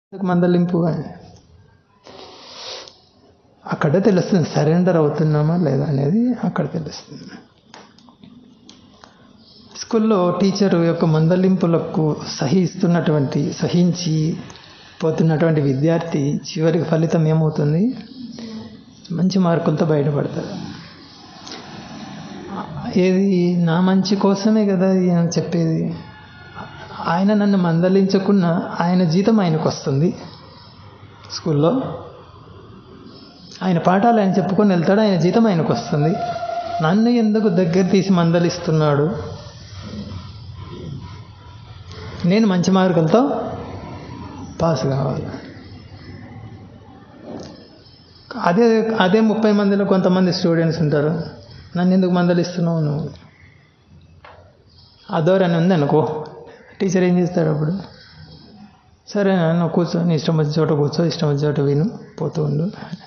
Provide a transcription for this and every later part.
మందలింపు అని అక్కడే తెలుస్తుంది సరెండర్ అవుతున్నామా లేదా అనేది అక్కడ తెలుస్తుంది స్కూల్లో టీచర్ యొక్క మందలింపులకు సహిస్తున్నటువంటి సహించి పోతున్నటువంటి విద్యార్థి చివరికి ఫలితం ఏమవుతుంది మంచి మార్కులతో బయటపడతారు ఏది నా మంచి కోసమే కదా ఈయన చెప్పేది ఆయన నన్ను మందలించకున్నా ఆయన జీతం ఆయనకు వస్తుంది స్కూల్లో ఆయన పాఠాలు ఆయన చెప్పుకొని వెళ్తాడు ఆయన జీతం ఆయనకు వస్తుంది నన్ను ఎందుకు దగ్గర తీసి మందలిస్తున్నాడు నేను మంచి మార్కులతో పాస్ కావాలి అదే అదే ముప్పై మందిలో కొంతమంది స్టూడెంట్స్ ఉంటారు నన్ను ఎందుకు మందలిస్తున్నావు నువ్వు అదోరని ఉంది అనుకో టీచర్ ఏం చేస్తాడు అప్పుడు సరే నువ్వు కూర్చో నీ ఇష్టం వచ్చిన చోట కూర్చో ఇష్టం వచ్చిన చోట విను పోతూ ఉండు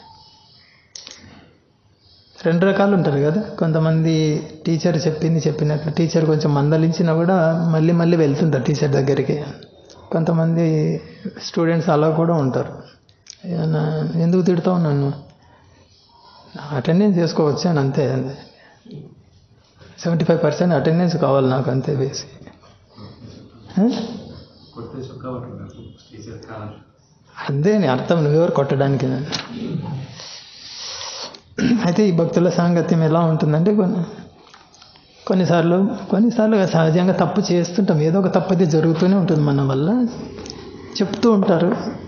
రెండు రకాలు ఉంటారు కదా కొంతమంది టీచర్ చెప్పింది చెప్పినట్లు టీచర్ కొంచెం మందలించినా కూడా మళ్ళీ మళ్ళీ వెళ్తుంటారు టీచర్ దగ్గరికి కొంతమంది స్టూడెంట్స్ అలా కూడా ఉంటారు ఏమన్నా ఎందుకు తిడతావు నన్ను అటెండెన్స్ చేసుకోవచ్చాను అంతే సెవెంటీ ఫైవ్ పర్సెంట్ అటెండెన్స్ కావాలి నాకు అంతే వేసి కొడితే చొక్కా పట్టుకున్నారు టీచర్ కావాలి అదే నీ అర్థం నువ్వెవరు కొట్టడానికి నన్ను అయితే ఈ భక్తుల సాంగత్యం ఎలా ఉంటుందంటే కొన్ని కొన్నిసార్లు కొన్నిసార్లు సహజంగా తప్పు చేస్తుంటాం ఏదో ఒక తప్పు అయితే జరుగుతూనే ఉంటుంది మన వల్ల చెప్తూ ఉంటారు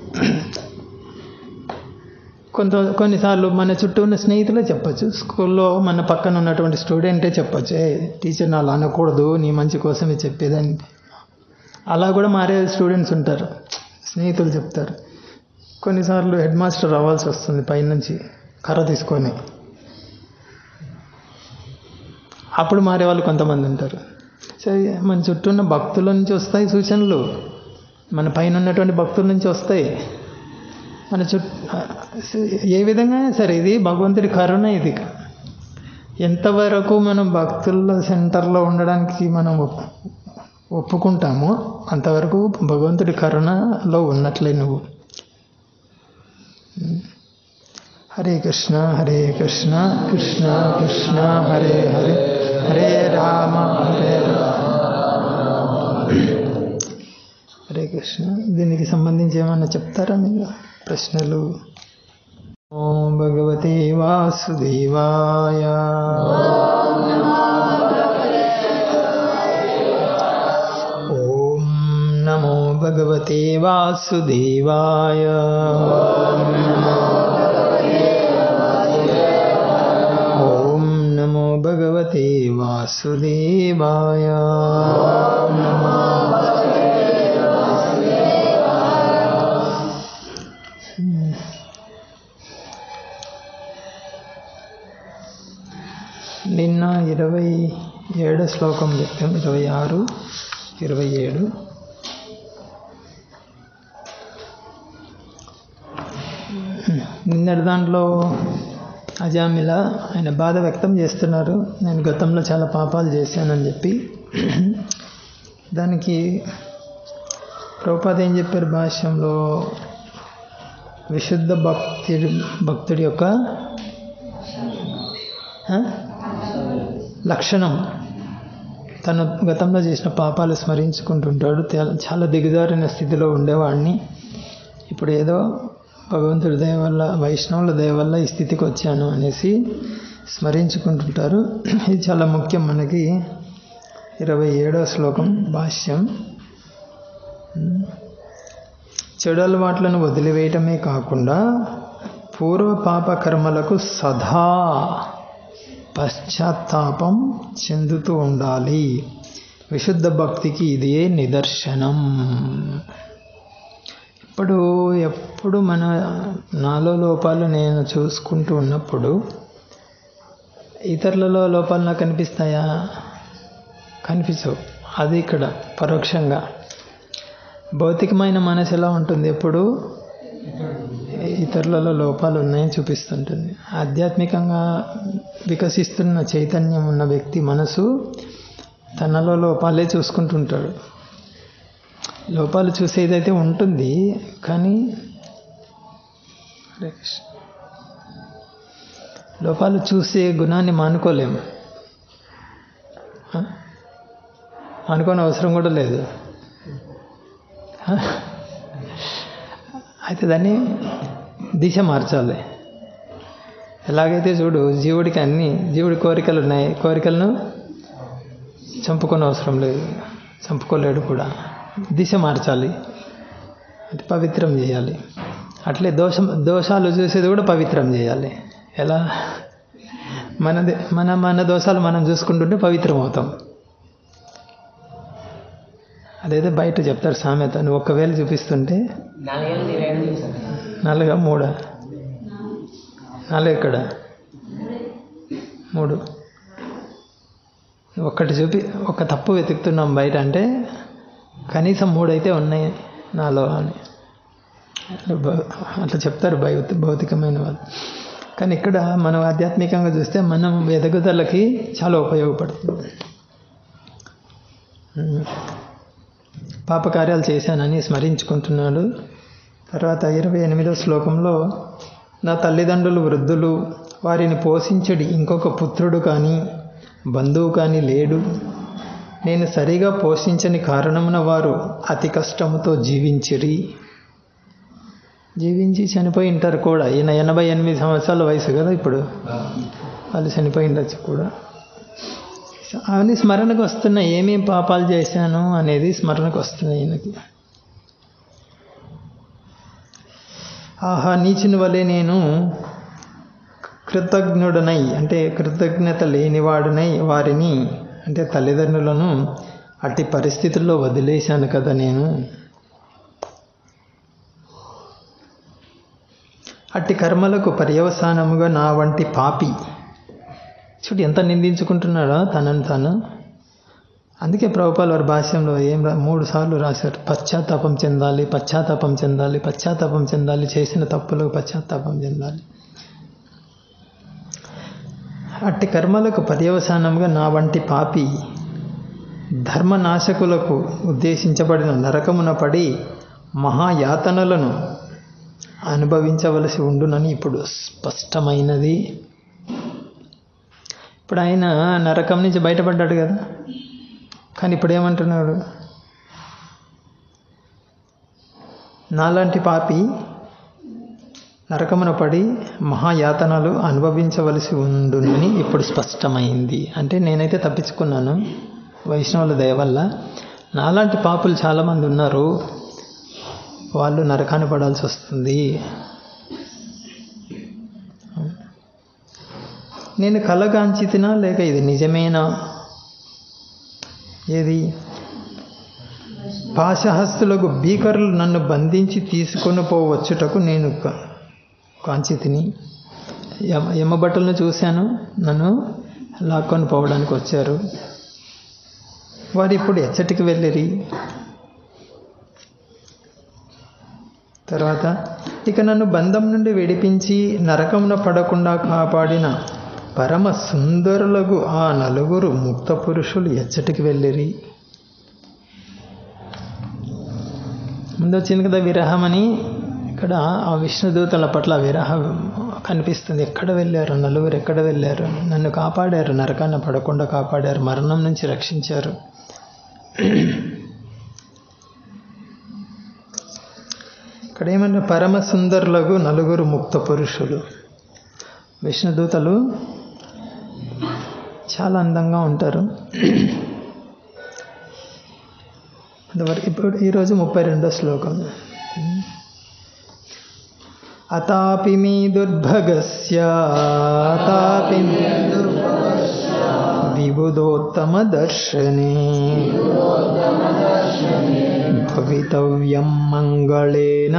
కొంత కొన్నిసార్లు మన చుట్టూ ఉన్న స్నేహితులే చెప్పచ్చు స్కూల్లో మన పక్కన ఉన్నటువంటి స్టూడెంటే చెప్పచ్చు ఏ టీచర్ నాలో అనకూడదు నీ మంచి కోసమే చెప్పేదని అలా కూడా మారే స్టూడెంట్స్ ఉంటారు స్నేహితులు చెప్తారు కొన్నిసార్లు హెడ్ మాస్టర్ రావాల్సి వస్తుంది పైనుంచి కర్ర తీసుకొని అప్పుడు మారే వాళ్ళు కొంతమంది ఉంటారు సరే మన చుట్టూ ఉన్న భక్తుల నుంచి వస్తాయి సూచనలు మన పైన ఉన్నటువంటి భక్తుల నుంచి వస్తాయి మన చుట్టూ ఏ విధంగా అయినా సరే ఇది భగవంతుడి కరుణ ఇది ఎంతవరకు మనం భక్తుల సెంటర్లో ఉండడానికి మనం ఒప్- ఒప్పుకుంటామో అంతవరకు భగవంతుడి కరుణలో ఉన్నట్లే నువ్వు హరే కృష్ణ హరే కృష్ణ కృష్ణ కృష్ణ హరే హరే హరే రామ హరే రామ హరే కృష్ణ దీనికి సంబంధించి ఏమన్నా చెప్తారా మీరు ప్రశ్నలు ఓం భగవతే వాసుదేవాయ ఓం నమో భగవతే వాసుదేవాయ ఓం నమో భగవతే వాసుదేవాయ నిన్న ఇరవై ఏడో శ్లోకం చెప్పాం ఇరవై ఆరు ఇరవై ఏడు నిన్నటి దాంట్లో అజామిల ఆయన బాధ వ్యక్తం చేస్తున్నారు నేను గతంలో చాలా పాపాలు చేశానని చెప్పి దానికి ప్రభుపాద ఏం చెప్పారు భాష్యంలో విశుద్ధ భక్తి భక్తుడి యొక్క ఆ? లక్షణం తను గతంలో చేసిన పాపాలు స్మరించుకుంటుంటాడు తే- చాలా దిగజారిన స్థితిలో ఉండేవాడిని ఇప్పుడు ఏదో భగవంతుడి దయ వల్ల వైష్ణవుల దయ వల్ల ఈ స్థితికి వచ్చాను అనేసి స్మరించుకుంటుంటారు ఇది చాలా ముఖ్యం మనకి ఇరవై ఏడో శ్లోకం భాష్యం చెడు అలవాట్లను వదిలివేయటమే కాకుండా పూర్వ పాప కర్మలకు సదా పశ్చాత్తాపం చెందుతూ ఉండాలి విశుద్ధ భక్తికి ఇదే నిదర్శనం ఇప్పుడు ఎప్పుడు మన నాలో లోపాలు నేను చూసుకుంటూ ఉన్నప్పుడు ఇతరులలో లోపాలు నాకు కనిపిస్తాయా కనిపించవు అది ఇక్కడ పరోక్షంగా భౌతికమైన మనసు ఎలా ఉంటుంది ఎప్పుడు ఇతరులలో లోపాలు ఉన్నాయని చూపిస్తుంటుంది ఆధ్యాత్మికంగా వికసిస్తున్న చైతన్యం ఉన్న వ్యక్తి మనసు తనలో లోపాలే చూసుకుంటుంటాడు లోపాలు చూసేదైతే ఉంటుంది కానీ హరే కృష్ణ. లోపాలు చూసే గుణాన్ని మానుకోలేము ఆ? మానుకోని అవసరం కూడా లేదు ఆ? అయితే దాన్ని దిశ మార్చాలి ఎలాగైతే చూడు జీవుడికి అన్ని జీవుడి కోరికలు ఉన్నాయి కోరికలను చంపుకునే అవసరం లేదు చంపుకోలేడు కూడా దిశ మార్చాలి అది పవిత్రం చేయాలి అట్లే దోషం దోషాలు చూసేది కూడా పవిత్రం చేయాలి ఎలా మనది మన మన దోషాలు మనం చూసుకుంటుంటే పవిత్రం అవుతాం అదైతే బయట చెప్తారు సామెత నువ్వు ఒక్కవేళ చూపిస్తుంటే నాలుగేళ్ళు ఇరవై ఐదు చూసాను నాలుగా మూడా నాలుగు ఎక్కడ మూడు ఒక్కటి చూపి ఒక తప్పు వెతుకుతున్నాం బయట అంటే కనీసం మూడైతే ఉన్నాయి నాలో అని అట్లా భౌ- అట్లా చెప్తారు భౌ భౌతికమైన వాళ్ళు కానీ ఇక్కడ మనం ఆధ్యాత్మికంగా చూస్తే మనం ఎదుగుదలకి చాలా ఉపయోగపడుతుంది ఉమ్. పాపకార్యాలు చేశానని స్మరించుకుంటున్నాడు తర్వాత ఇరవై ఎనిమిదో శ్లోకంలో నా తల్లిదండ్రులు వృద్ధులు వారిని పోషించడి ఇంకొక పుత్రుడు కానీ బంధువు కానీ లేడు నేను సరిగా పోషించని కారణమున వారు అతి కష్టముతో జీవించిరి జీవించి చనిపోయి ఉంటారు కూడా ఈయన ఎనభై ఎనిమిది సంవత్సరాల వయసు కదా ఇప్పుడు వాళ్ళు చనిపోయి ఉండొచ్చు కూడా అవన్నీ స్మరణకు వస్తున్నాయి ఏమేం పాపాలు చేశాను అనేది స్మరణకు వస్తున్నాయి ఈయనకి ఆహా నీచుని వలె నేను కృతజ్ఞుడనై అంటే కృతజ్ఞత లేనివాడునై వారిని అంటే తల్లిదండ్రులను అట్టి పరిస్థితుల్లో వదిలేశాను కదా నేను అట్టి కర్మలకు పర్యవసానముగా నా వంటి పాపి చూడు ఎంత నిందించుకుంటున్నాడో తనను తాను అందుకే ప్రభుపాల్ వారి భాష్యంలో ఏం రా మూడు సార్లు రాశారు పశ్చాత్తాపం చెందాలి పశ్చాత్తాపం చెందాలి పశ్చాత్తాపం చెందాలి చేసిన తప్పులకు పశ్చాత్తాపం చెందాలి అట్టి కర్మలకు పర్యవసానంగా నా వంటి పాపి ధర్మనాశకులకు ఉద్దేశించబడిన నరకమున పడి మహాయాతనలను అనుభవించవలసి ఉండునని ఇప్పుడు స్పష్టమైనది ఇప్పుడు ఆయన నరకం నుంచి బయటపడ్డాడు కదా కానీ ఇప్పుడు ఏమంటున్నాడు నాలాంటి పాపి నరకమున పడి మహాయాతనలు అనుభవించవలసి ఉండునని ఇప్పుడు స్పష్టమైంది అంటే నేనైతే తప్పించుకున్నాను వైష్ణవుల దయ వల్ల నాలాంటి పాపులు చాలామంది ఉన్నారు వాళ్ళు నరకాన్ని పడాల్సి వస్తుంది నేను కలగాంచితినా లేక ఇది నిజమేనా ఏది పాశహస్తులకు భీకరులు నన్ను బంధించి తీసుకొని పోవచ్చుటకు నేను క- కాంచితిని యమ యమబట్టలను చూశాను నన్ను లాక్కొని పోవడానికి వచ్చారు వారు ఇప్పుడు ఎచ్చటికి వెళ్ళిరి తర్వాత ఇక నన్ను బంధం నుండి విడిపించి నరకమున పడకుండా కాపాడిన పరమ సుందరులకు ఆ నలుగురు ముక్త పురుషులు ఎచ్చటికి వెళ్ళిరి ముందు వచ్చింది కదా విరహం అని ఇక్కడ ఆ విష్ణుదూతల పట్ల విరహం కనిపిస్తుంది ఎక్కడ వెళ్ళారు నలుగురు ఎక్కడ వెళ్ళారు నన్ను కాపాడారు నరకాన్ని పడకుండా కాపాడారు మరణం నుంచి రక్షించారు ఇక్కడ ఏమన్నా పరమ సుందరులకు నలుగురు ముక్త పురుషులు విష్ణుదూతలు చాలా అందంగా ఉంటారు అంతవరకు ఇప్పుడు ఈరోజు ముప్పై రెండో శ్లోకం అతాపి మీ దుర్భగస్య అతాపి మీ విబుధోత్తమ దర్శనే భవితవ్యం మంగళేన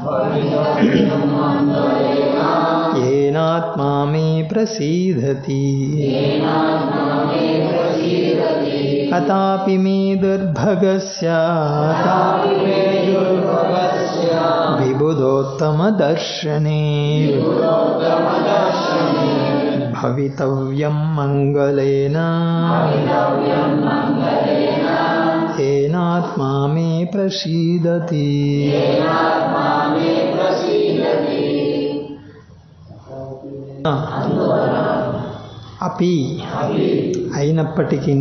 ఏనాత్మా మే ప్రసీదతి అతాపి మే దుర్భగస్య అతాపి మే విబుధోత్తమ దర్శనే భవితవ్యం మంగళేన ఏనాత్మా येनात्मा मे प्रसीदति అపి అయినప్పటికీ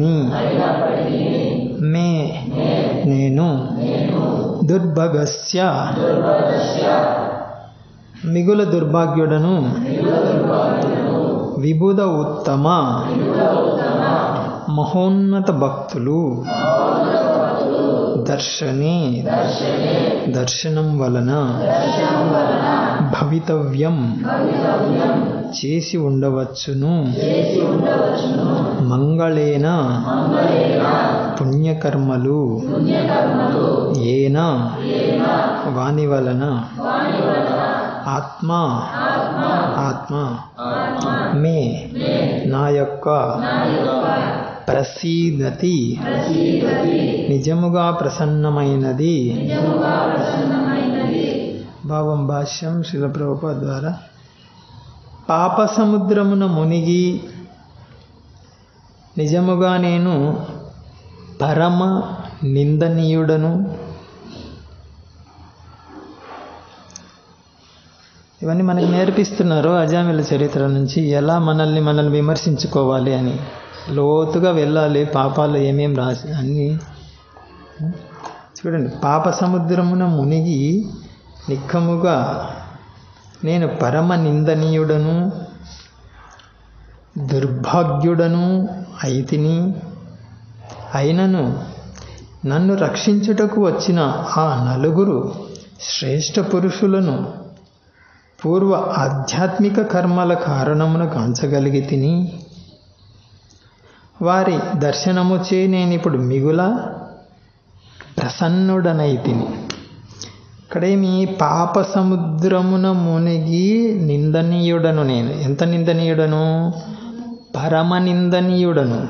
మే నేను దుర్భగస్య మిగుల దుర్భాగ్యుడను విబుధ ఉత్తమ మహోన్నత భక్తులు దర్శనే దర్శనం వలన భవితవ్యం చేసి ఉండవచ్చును మంగళేన పుణ్యకర్మలు ఏన వాని వలన ఆత్మ ఆత్మ మే నా యొక్క ప్రసీదతి నిజముగా ప్రసన్నమైనది భావం భాష్యం శిలప్రభుప ద్వారా పాప సముద్రమున మునిగి నిజముగా నేను పరమ నిందనీయుడను ఇవన్నీ మనకి నేర్పిస్తున్నారు అజామిల చరిత్ర నుంచి ఎలా మనల్ని మనల్ని విమర్శించుకోవాలి అని లోతుగా వెళ్ళాలి పాపాలు ఏమేం రాసి అన్నీ చూడండి పాప సముద్రమున మునిగి నిక్కముగా నేను పరమ నిందనీయుడను దుర్భాగ్యుడను అయితిని అయినను నన్ను రక్షించుటకు వచ్చిన ఆ నలుగురు శ్రేష్ఠ పురుషులను పూర్వ ఆధ్యాత్మిక కర్మల కారణమున కాంచగలిగి తిని వారి దర్శనముచే నేను ఇప్పుడు మిగుల ప్రసన్నుడనై తిని ఇక్కడేమి పాప సముద్రమున మునిగి నిందనీయుడను నేను ఎంత నిందనీయుడను పరమ నిందనీయుడను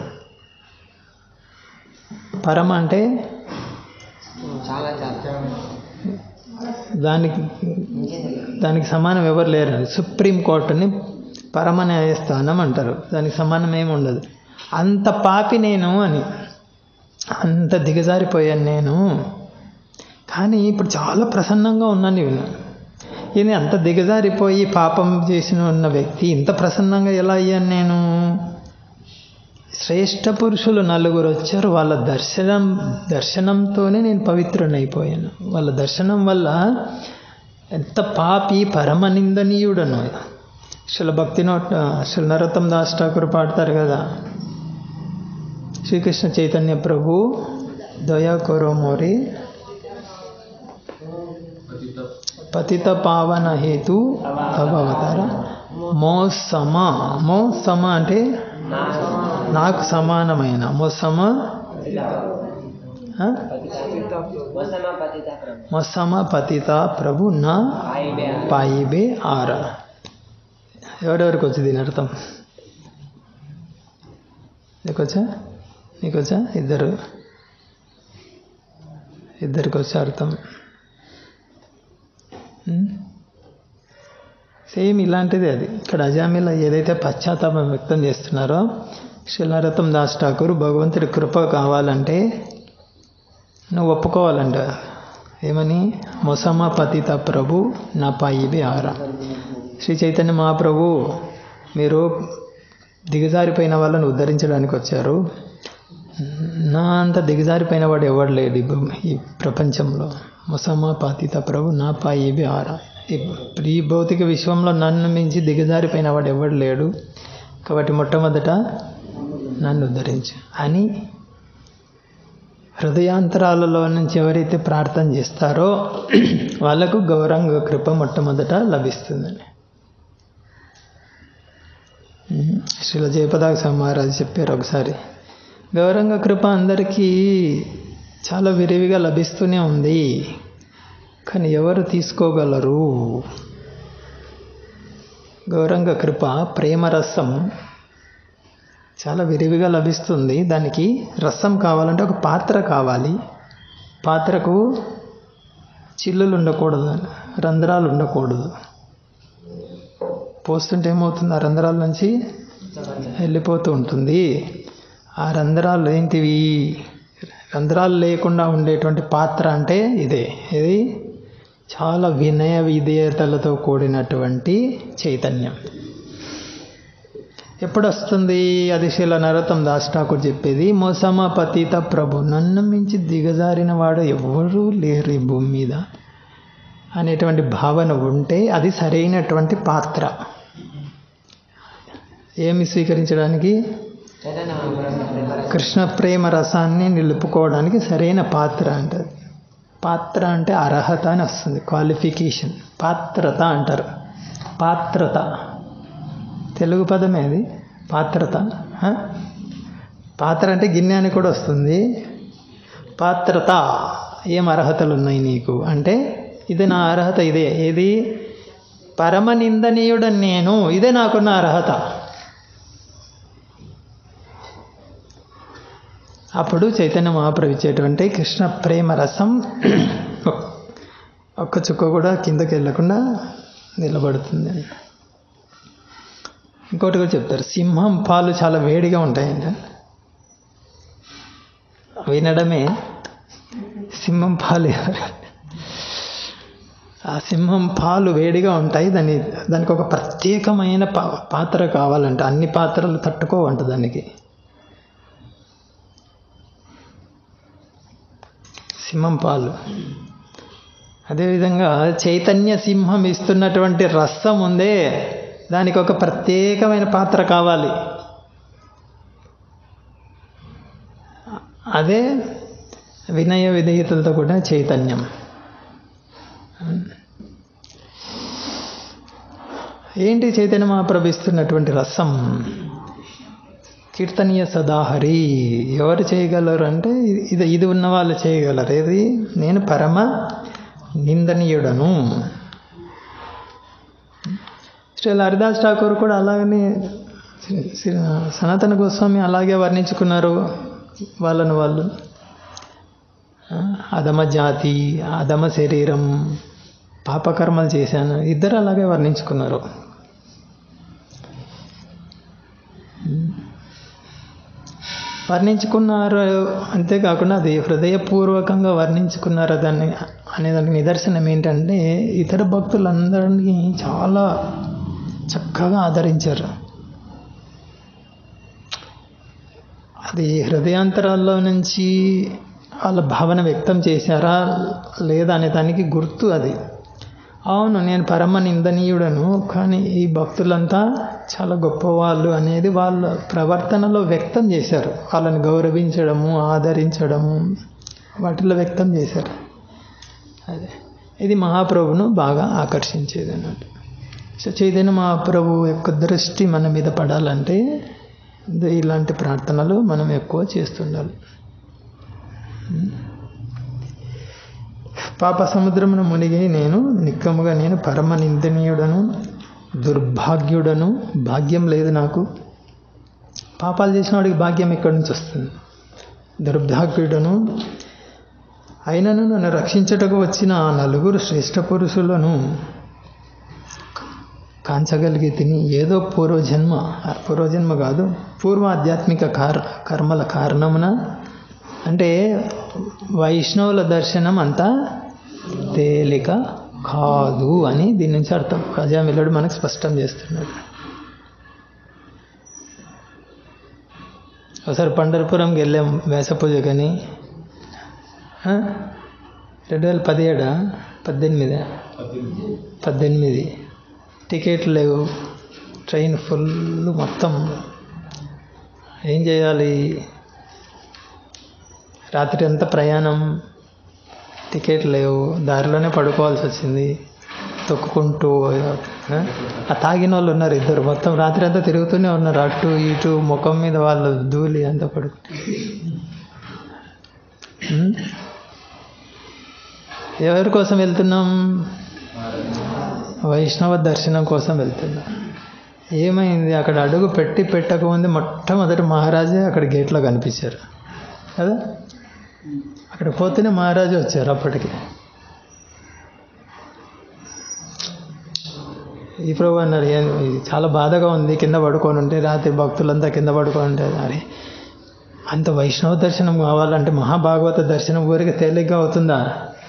పరమ అంటే చాలా చాలా దానికి దానికి సమానం ఎవరు లేరు సుప్రీం కోర్టుని పరమ న్యాయస్థానం అంటారు దానికి సమానం ఏమి ఉండదు అంత పాపి నేను అని అంత దిగజారిపోయాను నేను కానీ ఇప్పుడు చాలా ప్రసన్నంగా ఉన్నాను నేను ఇది అంత దిగజారిపోయి పాపం చేసిన ఉన్న వ్యక్తి ఇంత ప్రసన్నంగా ఎలా అయ్యాను నేను శ్రేష్ఠ పురుషులు నలుగురు వచ్చారు వాళ్ళ దర్శనం దర్శనంతోనే నేను పవిత్రునైపోయాను వాళ్ళ దర్శనం వల్ల ఎంత పాపి పరమ నిందనీయుడను అసలు భక్తి నోట్ అసలు నరోత్తం దాస్ ఠాకూర్ పాడతారు కదా శ్రీకృష్ణ చైతన్య ప్రభు దయా కోరో మోరి పతిత పతిత పావన హేతు తవ అవతార మో సమ మో సమ అంటే నాకు సమానమైన మో సమ ఆ? మొసమ పతిత ప్రభు మో సమ పతిత ప్రభు నా ఆయిబే పాయిబే ఆర ఎవరెవరికి వచ్చి దీని అర్థం నీకొచ్చా నీకొచ్చా ఇద్దరు ఇద్దరికి వచ్చే అర్థం ఉమ్? సేమ్ ఇలాంటిదే అది ఇక్కడ అజామిలో ఏదైతే పశ్చాత్తాపం వ్యక్తం చేస్తున్నారో శిలారథం దాస్ ఠాకూర్ భగవంతుడి కృప కావాలంటే నువ్వు ఒప్పుకోవాలంట ఏమని మొసమ పతిత ప్రభు నా పాయిబి ఆరా శ్రీ చైతన్య మహాప్రభు మీరు దిగజారిపోయిన వాళ్ళని ఉద్ధరించడానికి వచ్చారు నా అంత దిగజారిపోయిన వాడు ఎవడు లేడు ఈ భూ- ఈ ప్రపంచంలో మొసమ పాతిత ప్రభు నా పాయిబి ఆరా ఈ- ఈ భౌతిక విశ్వంలో నన్ను మించి దిగజారిపోయిన వాడు ఎవడు లేడు కాబట్టి మొట్టమొదట నన్ను ఉద్ధరించు అని హృదయాంతరాలలో నుంచి ఎవరైతే ప్రార్థన చేస్తారో వాళ్ళకు గౌరంగ కృప మొట్టమొదట లభిస్తుందని ఉమ్, శ్రీల జయపదాక మహారాజు చెప్పారు ఒకసారి గౌరంగ కృప అందరికీ చాలా విరివిగా లభిస్తూనే ఉంది కానీ ఎవరు తీసుకోగలరు గౌరంగ కృప ప్రేమరసం చాలా విరివిగా లభిస్తుంది దానికి రసం కావాలంటే ఒక పాత్ర కావాలి పాత్రకు చిల్లులు ఉండకూడదు రంధ్రాలు ఉండకూడదు పోస్తుంటే ఏమవుతుంది ఆ రంధ్రాల నుంచి వెళ్ళిపోతూ ఉంటుంది ఆ రంధ్రాలు ఏంటివి రంధ్రాలు లేకుండా ఉండేటువంటి పాత్ర అంటే ఇదే ఇది చాలా వినయ విధేయతలతో కూడినటువంటి చైతన్యం ఎప్పుడు వస్తుంది అది శిల నరతం దాస్ ఠాకూర్ చెప్పేది మోసమ పతిత ప్రభు నన్ను మించి దిగజారిన వాడు ఎవరూ లేరు ఈ భూమి మీద అనేటువంటి భావన ఉంటే అది సరైనటువంటి పాత్ర ఏమి స్వీకరించడానికి చైతన్య మహాప్రభు ప్రేమ రసం. కృష్ణ ప్రేమ రసాన్ని నిలుపుకోవడానికి సరైన పాత్ర అంటారు పాత్ర అంటే అర్హత అని వస్తుంది క్వాలిఫికేషన్ పాత్రత అంటారు పాత్రత తెలుగు పదమే అది పాత్రత ఆ? పాత్ర అంటే గిన్నె అని కూడా వస్తుంది పాత్రత ఏం అర్హతలు ఉన్నాయి నీకు అంటే ఇది నా అర్హత ఇదే ఏది పరమ నిందనీయుడని నేను ఇదే నాకున్న అర్హత అప్పుడు చైతన్య మహాప్రభు ఇచ్చేటువంటి కృష్ణ ప్రేమ రసం ఒక్క చుక్క కూడా కిందకి వెళ్ళకుండా నిలబడుతుంది ఇంకోటి కూడా చెప్తారు సింహం పాలు చాలా వేడిగా ఉంటాయంట వినడమే సింహం పాలు ఆ సింహం పాలు వేడిగా ఉంటాయి దాని దానికి ఒక ప్రత్యేకమైన పా పాత్ర కావాలంట అన్ని పాత్రలు తట్టుకోవంట దానికి సింహం పాలు అదేవిధంగా చైతన్య సింహం ఇస్తున్నటువంటి రసం ఉందే దానికి ఒక ప్రత్యేకమైన పాత్ర కావాలి అదే వినయ విధేయతలతో కూడిన చైతన్యం ఏంటి చైతన్య మహాప్రభు ఇస్తున్నటువంటి రసం కీర్తనీయ సదాహరి ఎవరు చేయగలరు అంటే ఇది ఇది ఉన్న వాళ్ళు చేయగలరు ఏది నేను పరమ నిందనీయుడను శ్రీల హరిదాస్ ఠాకూర్ కూడా అలాగనే శ్రీ- సనాతన గోస్వామి అలాగే వర్ణించుకున్నారు వాళ్ళను వాళ్ళు ఆ, అధమ జాతి అధమ శరీరం పాపకర్మలు చేశాను ఇద్దరు అలాగే వర్ణించుకున్నారు వర్ణించుకున్నారు అంతేకాకుండా అది హృదయపూర్వకంగా వర్ణించుకున్నారు దాన్ని అనే దానికి నిదర్శనం ఏంటంటే ఇతర భక్తులందరినీ చాలా చక్కగా ఆదరించారు అది హృదయాంతరాల్లో నుంచి వాళ్ళ భావన వ్యక్తం చేశారా లేదా అనే దానికి గుర్తు అది అవును నేను పరమ నిందనీయుడను కానీ ఈ భక్తులంతా చాలా గొప్పవాళ్ళు అనేది వాళ్ళ ప్రవర్తనలో వ్యక్తం చేశారు వాళ్ళని గౌరవించడము ఆదరించడము వాటిలో వ్యక్తం చేశారు అదే ఇది మహాప్రభును బాగా ఆకర్షించేది అన్నట్టు సో చైతన్య మహాప్రభు యొక్క దృష్టి మన మీద పడాలంటే ఇది ఇలాంటి ప్రార్థనలు మనం ఎక్కువ చేస్తుండాలి పాప సముద్రమును మునిగి నేను నిక్కముగా నేను పరమ నిందనీయుడను దుర్భాగ్యుడను భాగ్యం లేదు నాకు పాపాలు చేసిన వాడికి భాగ్యం ఎక్కడి నుంచి వస్తుంది దుర్భాగ్యుడను అయినను నన్ను రక్షించటకు వచ్చిన ఆ నలుగురు శ్రేష్ఠ పురుషులను కాంచగలిగి తిని ఏదో పూర్వజన్మ ఆ పూర్వజన్మ కాదు పూర్వ ఆధ్యాత్మిక కార్ కర్మల కారణమున అంటే వైష్ణవుల దర్శనం అంతా తేలిక కాదు అని దీని నుంచి అర్థం ప్రజామిల్లుడు మనకు స్పష్టం చేస్తున్నాడు ఒకసారి పండరపురంకి వెళ్ళాం వేస పూజకని ఆ? రెండు వేల పదిహేడా పద్దెనిమిదా పద్దెనిమిది టికెట్లు లేవు ట్రైన్ ఫుల్ మొత్తం ఏం చేయాలి రాత్రి అంతా ప్రయాణం టికెట్ లేవు దారిలోనే పడుకోవాల్సి వచ్చింది తొక్కుకుంటూ ఆ? ఆ తాగిన వాళ్ళు ఉన్నారు ఇద్దరు మొత్తం రాత్రి అంతా తిరుగుతూనే ఉన్నారు అటు ఇటు ముఖం మీద వాళ్ళు ధూళి అంతా పడుకుంటు ఉం? ఎవరి కోసం వెళ్తున్నాం వైష్ణవ దర్శనం కోసం వెళ్తున్నాం ఏమైంది అక్కడ అడుగు పెట్టి పెట్టకముందు మొట్టమొదటి మహారాజే అక్కడ గేట్లో కనిపించారు కదా అక్కడ పోతేనే మహారాజు వచ్చారు అప్పటికి ఈ ప్రభు అన్నారు "ఏం, ఇది చాలా బాధగా ఉంది కింద పడుకొని ఉంటే రాత్రి భక్తులంతా కింద పడుకొని ఉంటే అరే అంత వైష్ణవ దర్శనం కావాలంటే మహాభాగవత దర్శనం ఊరికి తేలిగ్గా అవుతుందా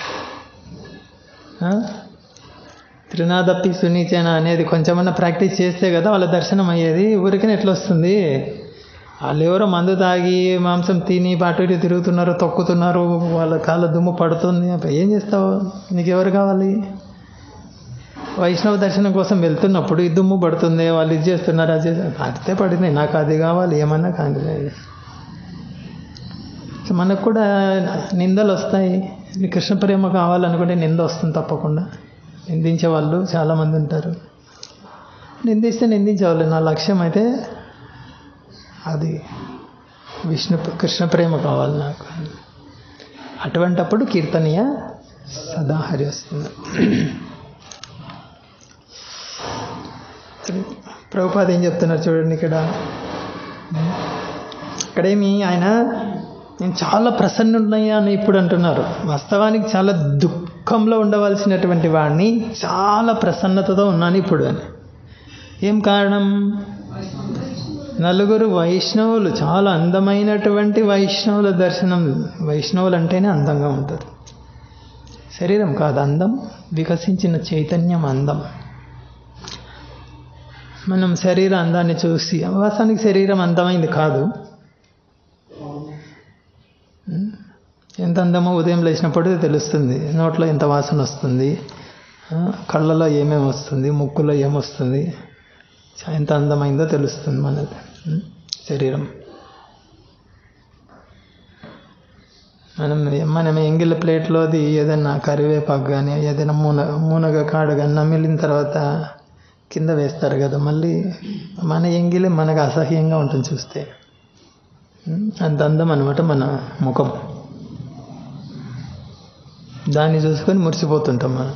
ఆ? త్రినాదప్పి సునీచేన అనేది కొంచెమన్నా ప్రాక్టీస్ చేస్తే కదా వాళ్ళ దర్శనం అయ్యేది ఊరికనే ఎట్లా వస్తుంది వాళ్ళు ఎవరో మందు తాగి మాంసం తిని అటు ఇటు తిరుగుతున్నారు తొక్కుతున్నారు వాళ్ళ కాళ్ళ దుమ్ము పడుతుంది అప్పుడు ఏం చేస్తావు నీకు ఎవరు కావాలి వైష్ణవ దర్శనం కోసం వెళ్తున్నప్పుడు ఈ దుమ్ము పడుతుంది వాళ్ళు ఇది చేస్తున్నారు అది చేస్తున్నారు పడితే పడింది నాకు అది కావాలి ఏమన్నా కానీ సో మనకు కూడా నిందలు వస్తాయి నీ కృష్ణ ప్రేమ కావాలనుకుంటే నింద వస్తుంది తప్పకుండా నిందించే వాళ్ళు చాలామంది ఉంటారు నిందిస్తే నిందించేవాళ్ళు నా లక్ష్యం అయితే అది విష్ణు కృష్ణ ప్రేమ కావాలి నాకు అటువంటప్పుడు కీర్తనీయ సదా హరి వస్తుంది ప్రభుపాద ఏం చెప్తున్నారు చూడండి ఇక్కడ ఇక్కడేమి ఆయన నేను చాలా ప్రసన్నున్నాయా అని ఇప్పుడు అంటున్నారు వాస్తవానికి చాలా దుఃఖంలో ఉండవలసినటువంటి వాడిని చాలా ప్రసన్నతతో ఉన్నాను ఇప్పుడు అని ఏం కారణం నలుగురు వైష్ణవులు చాలా అందమైనటువంటి వైష్ణవుల దర్శనం వైష్ణవులు అంటేనే అందంగా ఉంటుంది శరీరం కాదు అందం వికసించిన చైతన్యం అందం మనం శరీర అందాన్ని చూసి వాస్తవానికి శరీరం అందమైంది కాదు ఎంత అందమో ఉదయం లేచినప్పుడు తెలుస్తుంది నోట్లో ఎంత వాసన వస్తుంది ఆ, కళ్ళలో ఏమేమి వస్తుంది ముక్కులో ఏమొస్తుంది చా- ఎంత అందమైందో తెలుస్తుంది మనది ఉం? శరీరం మనం మనం ఎంగిల్ ప్లేట్లోది ఏదైనా కరివేపాకు కానీ ఏదైనా మూన మూనగ కాడు కానీ నమిలిన తర్వాత కింద వేస్తారు కదా మళ్ళీ మన ఎంగిలి మనకు అసహ్యంగా ఉంటుంది చూస్తే ఉం? అంత అందం అనమాట మన ముఖం దాన్ని చూసుకొని మురిసిపోతుంటాం మనం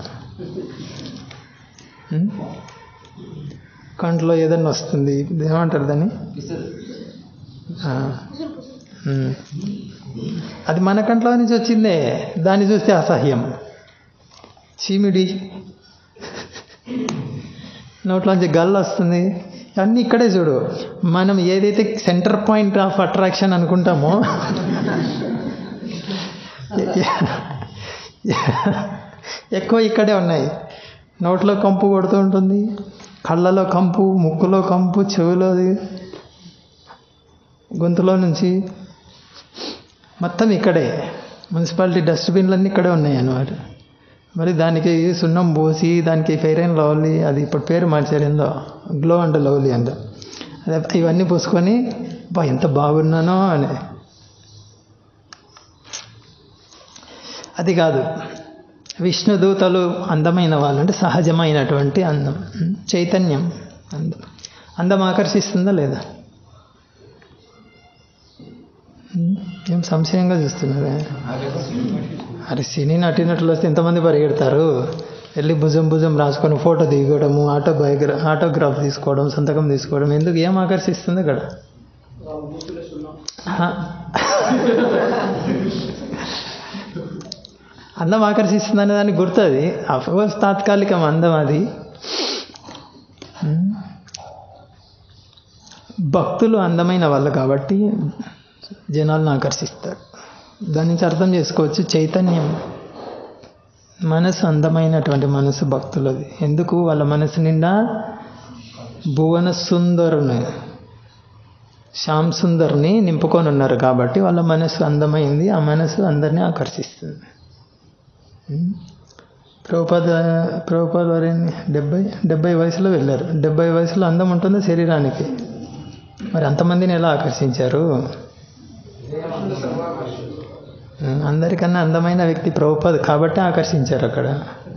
ఉం? కంట్లో ఏదన్నా వస్తుంది ఏమంటారు దాన్ని ఆ. ఉం. అది మన కంట్లో నుంచి వచ్చిందే దాన్ని చూస్తే అసహ్యం చీమిడి నోట్లోంచి గల్ వస్తుంది అన్నీ ఇక్కడే చూడు మనం ఏదైతే సెంటర్ పాయింట్ ఆఫ్ అట్రాక్షన్ అనుకుంటామో ఎక్కువ ఇక్కడే ఉన్నాయి నోట్లో కంపు కొడుతూ ఉంటుంది కళ్ళలో కంపు ముక్కులో కంపు చెవిలోది గొంతులో నుంచి మొత్తం ఇక్కడే మున్సిపాలిటీ డస్ట్బిన్లన్నీ ఇక్కడే ఉన్నాయి అన్నమాట మరి దానికి సున్నం పోసి దానికి ఫెయిర్ అండ్ లవ్లీ అది ఇప్పుడు పేరు మార్చారు ఏందో గ్లో అండ్ లవ్లీ అంట అదే ఇవన్నీ పూసుకొని బా ఎంత బాగున్నానో అని అది కాదు విష్ణుదూతలు అందమైన వాళ్ళు అంటే సహజమైనటువంటి అందం ఉం? చైతన్యం అందం అందం ఆకర్షిస్తుందా లేదా ఉం? ఏం సంశయంగా చూస్తున్నారా అరే సినీ నటినట్లు వస్తే ఎంతమంది పరిగెడతారు వెళ్ళి భుజం భుజం రాసుకొని ఫోటో దిగడము ఆటోబయోగ్రా ఆటోగ్రాఫ్ తీసుకోవడం సంతకం తీసుకోవడం ఎందుకు ఏం ఆకర్షిస్తుంది అక్కడ ఆ. అందం ఆకర్షిస్తుంది అనే దానికి గుర్తు అది అఫ్కోర్స్ తాత్కాలికం అందం అది ఉమ్. భక్తులు అందమైన వాళ్ళు కాబట్టి జనాలను ఆకర్షిస్తారు దాని నుంచి అర్థం చేసుకోవచ్చు చైతన్యం మనసు అందమైనటువంటి మనసు భక్తులది ఎందుకు వాళ్ళ మనసు నిండా భువన సుందరుని శ్యామ్ సుందర్ని నింపుకొని ఉన్నారు కాబట్టి వాళ్ళ మనసు అందమైంది ఆ మనసు అందరినీ ఆకర్షిస్తుంది ఉం? ప్రభుపాద ప్రభుపాద వారిని డెబ్బై డెబ్బై వయసులో వెళ్ళారు డెబ్బై వయసులో అందం ఉంటుందా శరీరానికి మరి అంతమందిని ఎలా ఆకర్షించారు ఉం, అందరికన్నా అందమైన వ్యక్తి ప్రభుపాద కాబట్టి ఆకర్షించారు అక్కడ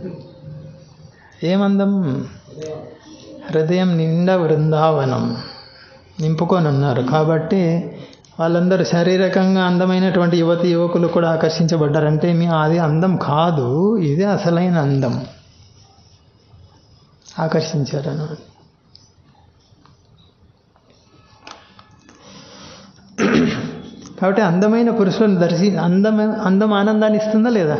ఏమందం హృదయం నిండా బృందావనం నింపుకొని ఉన్నారు కాబట్టి వాళ్ళందరూ శారీరకంగా అందమైనటువంటి యువతి యువకులు కూడా ఆకర్షించబడ్డారంటే మీ అది అందం కాదు ఇదే అసలైన అందం ఆకర్షించారు అన్నమాట కాబట్టి అందమైన పురుషులను దర్శి అందమైన అందం ఆనందాన్ని ఇస్తుందా లేదా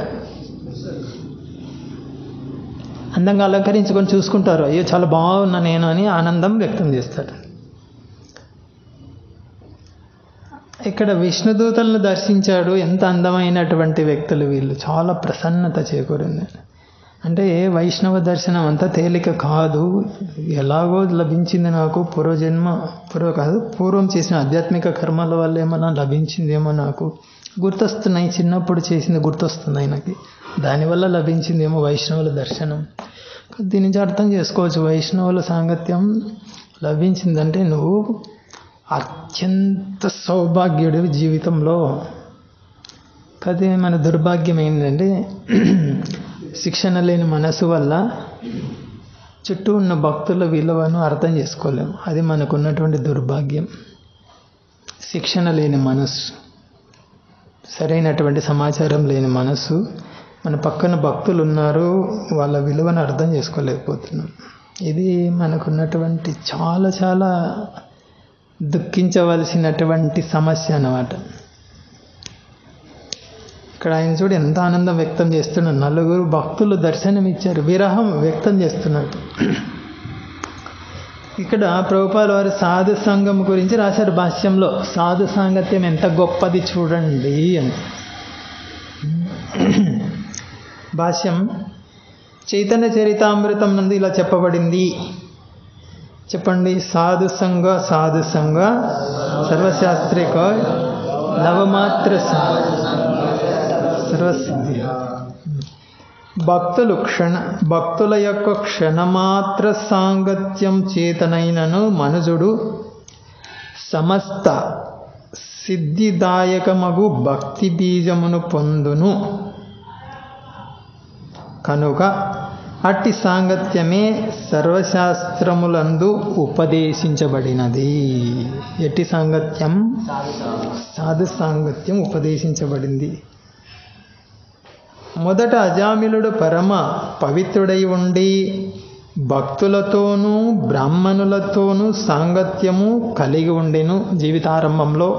అందంగా అలంకరించుకొని చూసుకుంటారు అయ్యో చాలా బాగున్నా నేను అని ఆనందం వ్యక్తం చేస్తారు ఇక్కడ విష్ణుదూతలను దర్శించాడు ఎంత అందమైనటువంటి వ్యక్తులు వీళ్ళు చాలా ప్రసన్నత చేకూరింది అంటే వైష్ణవ దర్శనం అంత తేలిక కాదు ఎలాగో లభించింది నాకు పూర్వజన్మ పూర్వ కాదు పూర్వం చేసిన ఆధ్యాత్మిక కర్మల వల్ల ఏమన్నా లభించిందేమో నాకు గుర్తొస్తున్నాయి చిన్నప్పుడు చేసింది గుర్తొస్తుంది నాకు దానివల్ల లభించిందేమో వైష్ణవుల దర్శనం దీని నుంచి అర్థం చేసుకోవచ్చు వైష్ణవుల సాంగత్యం లభించిందంటే నువ్వు అత్యంత సౌభాగ్యుడివి జీవితంలో కాకపోతే మన దుర్భాగ్యం ఏంటంటే శిక్షణ లేని మనసు వల్ల చుట్టూ ఉన్న భక్తుల విలువను అర్థం చేసుకోలేము అది మనకున్నటువంటి దుర్భాగ్యం శిక్షణ లేని మనసు సరైనటువంటి సమాచారం లేని మనసు మన పక్కన భక్తులు ఉన్నారు వాళ్ళ విలువను అర్థం చేసుకోలేకపోతున్నాం ఇది మనకున్నటువంటి చాలా చాలా దుఃఖించవలసినటువంటి సమస్య అన్నమాట ఇక్కడ ఆయన చూడు ఎంత ఆనందం వ్యక్తం చేస్తున్నాడు నలుగురు భక్తులు దర్శనం ఇచ్చారు విరహం వ్యక్తం చేస్తున్నాడు ఇక్కడ ప్రభుపాల వారి సాధు సంఘం గురించి రాశారు భాష్యంలో సాధు సాంగత్యం ఎంత గొప్పది చూడండి అని భాష్యం చైతన్య చరితామృతం నందు ఇలా చెప్పబడింది చెప్పండి సాధు సంఘ సాధు సంఘ సర్వశాస్త్రిక నవమాత్ర సర్వసిద్ధి భక్తులు క్షణ భక్తుల యొక్క క్షణమాత్ర సాంగత్యం చేతనైనను మనుజుడు సమస్త సిద్ధిదాయకమగు భక్తి బీజమును పొందును కనుక అట్టి సాంగత్యమే సర్వశాస్త్రములందు ఉపదేశించబడినది ఎట్టి సాంగత్యం సాధు సాంగత్యం ఉపదేశించబడింది మొదట అజామిలుడు పరమ పవిత్రుడై ఉండి భక్తులతోనూ బ్రాహ్మణులతోనూ సాంగత్యము కలిగి ఉండెను జీవితారంభంలో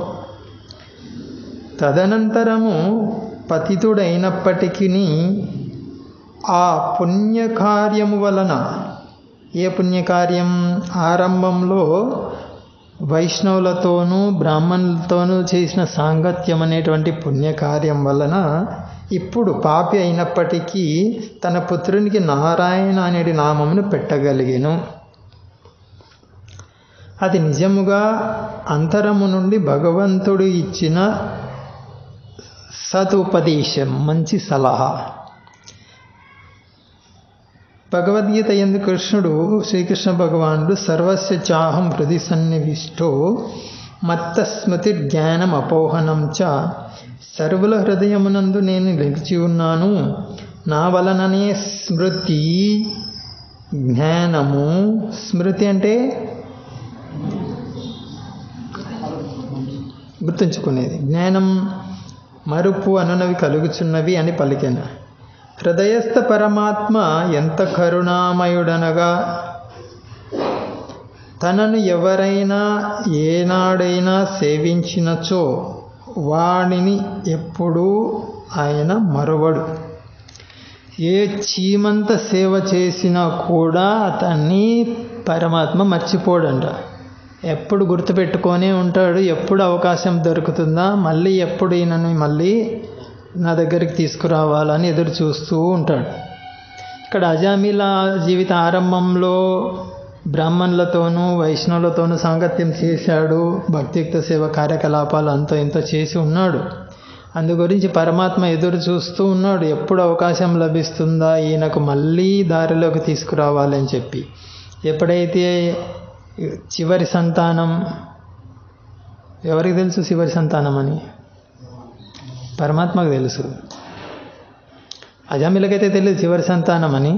తదనంతరము పతితుడైనప్పటికీ ఆ పుణ్యకార్యము వలన ఏ పుణ్యకార్యం ఆరంభంలో వైష్ణవులతోనూ బ్రాహ్మణులతోనూ చేసిన సాంగత్యం అనేటువంటి పుణ్యకార్యం వలన ఇప్పుడు పాపి అయినప్పటికీ తన పుత్రునికి నారాయణ అనేది నామమును పెట్టగలిగాను అది నిజముగా అంతరము నుండి భగవంతుడు ఇచ్చిన సదుపదేశం మంచి సలహా భగవద్గీత ఎందు కృష్ణుడు శ్రీకృష్ణ భగవానుడు సర్వస్య చాహం హృది సన్నివిష్టో మత్త స్మృతి జ్ఞానం అపోహనం చ సర్వుల హృదయమునందు నేను నిలిచి ఉన్నాను నా వలననే స్మృతి జ్ఞానము స్మృతి అంటే గుర్తుంచుకునేది జ్ఞానం మరుపు అనునవి కలుగుచున్నవి అని పలికెను హృదయస్థ పరమాత్మ ఎంత కరుణామయుడనగా తనను ఎవరైనా ఏనాడైనా సేవించినచో వాడిని ఎప్పుడూ ఆయన మరువడు ఏ చీమంత సేవ చేసినా కూడా అతన్ని పరమాత్మ మర్చిపోడంట ఎప్పుడు గుర్తుపెట్టుకొనే ఉంటాడు ఎప్పుడు అవకాశం దొరుకుతుందా మళ్ళీ ఎప్పుడు ఈయనని మళ్ళీ నా దగ్గరికి తీసుకురావాలని ఎదురు చూస్తూ ఉంటాడు ఇక్కడ అజామిల జీవిత ఆరంభంలో బ్రాహ్మణులతోనూ వైష్ణవులతోనూ సాంగత్యం చేశాడు భక్తియుక్త సేవ కార్యకలాపాలు అంతో ఇంతో చేసి ఉన్నాడు అందు గురించి పరమాత్మ ఎదురు చూస్తూ ఉన్నాడు ఎప్పుడు అవకాశం లభిస్తుందా ఈయనకు మళ్ళీ దారిలోకి తీసుకురావాలని చెప్పి ఎప్పుడైతే చివరి సంతానం ఎవరికి తెలుసు చివరి సంతానం అని పరమాత్మకు తెలుసు అజామిలకైతే తెలియదు చివరి సంతానం అని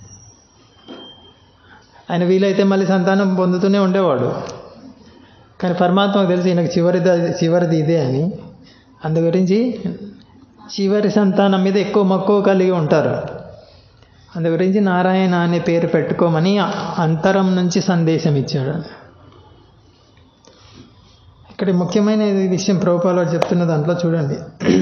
ఆయన వీలైతే మళ్ళీ సంతానం పొందుతూనే ఉండేవాడు కానీ పరమాత్మకు తెలిసి ఈయనకు చివరిది చివరిది ఇదే అని అందు గురించి చివరి సంతానం మీద ఎక్కువ మక్కువ కలిగి ఉంటారు అందు గురించి నారాయణ అనే పేరు పెట్టుకోమని అంతరం నుంచి సందేశం ఇచ్చాడు ఇక్కడ ముఖ్యమైన విషయం ప్రభుపాలో చెప్తున్న దాంట్లో చూడండి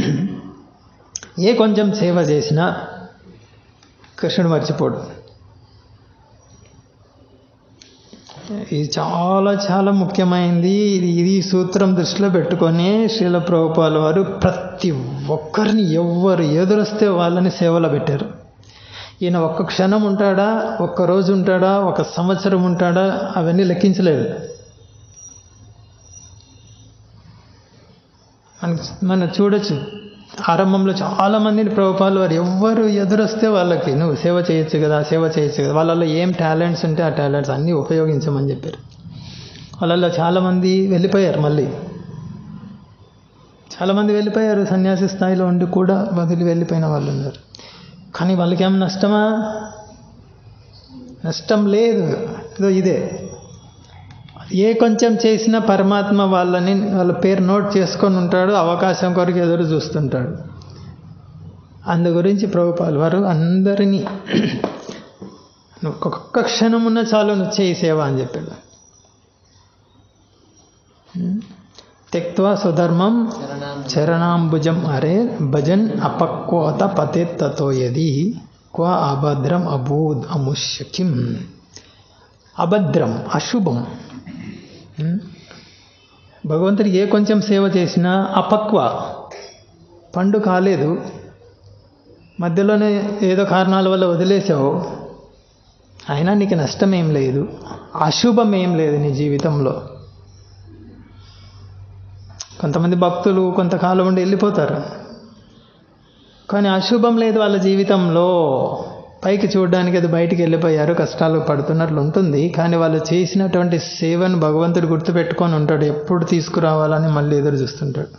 ఏ కొంచెం సేవ చేసినా కృష్ణుడు మర్చిపోడు ఇది చాలా చాలా ముఖ్యమైనది ఇది ఇది ఈ సూత్రం దృష్టిలో పెట్టుకొని శ్రీల ప్రభుపాల వారు ప్రతి ఒక్కరిని ఎవ్వరు ఎదురొస్తే వాళ్ళని సేవలో పెట్టారు ఈయన ఒక్క క్షణం ఉంటాడా ఒక్క రోజు ఉంటాడా ఒక సంవత్సరం ఉంటాడా అవన్నీ లెక్కించలేదు మనకి మనం చూడొచ్చు ఆరంభంలో చాలా మందిని ప్రభుపాలు వారు ఎవ్వరు ఎదురొస్తే వాళ్ళకి నువ్వు సేవ చేయొచ్చు కదా సేవ చేయొచ్చు కదా వాళ్ళలో ఏం టాలెంట్స్ ఉంటే ఆ టాలెంట్స్ అన్నీ ఉపయోగించమని చెప్పారు వాళ్ళలో చాలామంది వెళ్ళిపోయారు మళ్ళీ చాలామంది వెళ్ళిపోయారు సన్యాసి స్థాయిలో ఉండి కూడా వదిలి వెళ్ళిపోయిన వాళ్ళు ఉన్నారు కానీ వాళ్ళకి ఏం నష్టమా నష్టం లేదు ఇదో ఇదే ఏ కొంచెం చేసినా పరమాత్మ వాళ్ళని వాళ్ళ పేరు నోట్ చేసుకొని ఉంటాడు అవకాశం కొరకు ఎదురు చూస్తుంటాడు అందు గురించి ప్రభుపాల్ వారు అందరినీ నువ్వు ఒక్కొక్క క్షణం ఉన్న చాలు నువ్వు చేయి సేవ అని చెప్పాడు తెక్వా స్వధర్మం శరణాం చరణాంబుజం అరే భజన్ అపక్వత పతేత్తతో యది క్వ అభద్రం అభూద్ అముష్యకిం అభద్రం అశుభం ఉం? భగవంతుడికి ఏ కొంచెం సేవ చేసినా అపక్వ పండు కాలేదు మధ్యలోనే ఏదో కారణాల వల్ల వదిలేసావు అయినా నీకు నష్టం ఏం లేదు అశుభం ఏం లేదు నీ జీవితంలో కొంతమంది భక్తులు కొంతకాలం ఉండి వెళ్ళిపోతారు కానీ అశుభం లేదు వాళ్ళ జీవితంలో పైకి చూడడానికి అది బయటికి వెళ్ళిపోయారు కష్టాలు పడుతున్నట్లు ఉంటుంది కానీ వాళ్ళు చేసినటువంటి సేవను భగవంతుడు గుర్తుపెట్టుకొని ఉంటాడు ఎప్పుడు తీసుకురావాలని మళ్ళీ ఎదురు చూస్తుంటాడు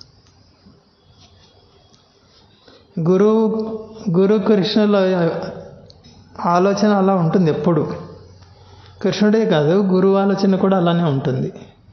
గురు గురు కృష్ణుల ఆలోచన అలా ఉంటుంది ఎప్పుడు కృష్ణుడే కాదు గురువు ఆలోచన కూడా అలానే ఉంటుంది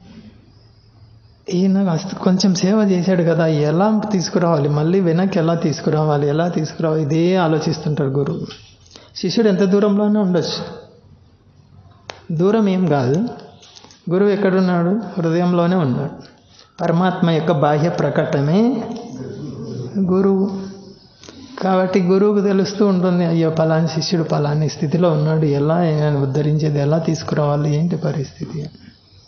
ఈయన అస్త- కొంచెం సేవ చేశాడు కదా ఎలా తీసుకురావాలి మళ్ళీ వెనక్కి ఎలా తీసుకురావాలి ఎలా తీసుకురావాలి ఇదే ఆలోచిస్తుంటాడు గురువు శిష్యుడు ఎంత దూరంలోనే ఉండొచ్చు దూరం ఏం కాదు గురువు ఎక్కడున్నాడు హృదయంలోనే ఉన్నాడు పరమాత్మ యొక్క బాహ్య ప్రకటమే గురువు కాబట్టి గురువుకు తెలుస్తూ ఉంటుంది అయ్యో పలాని శిష్యుడు పలాని స్థితిలో ఉన్నాడు ఎలా ఆయన ఉద్ధరించేది ఎలా తీసుకురావాలి ఏంటి పరిస్థితి అని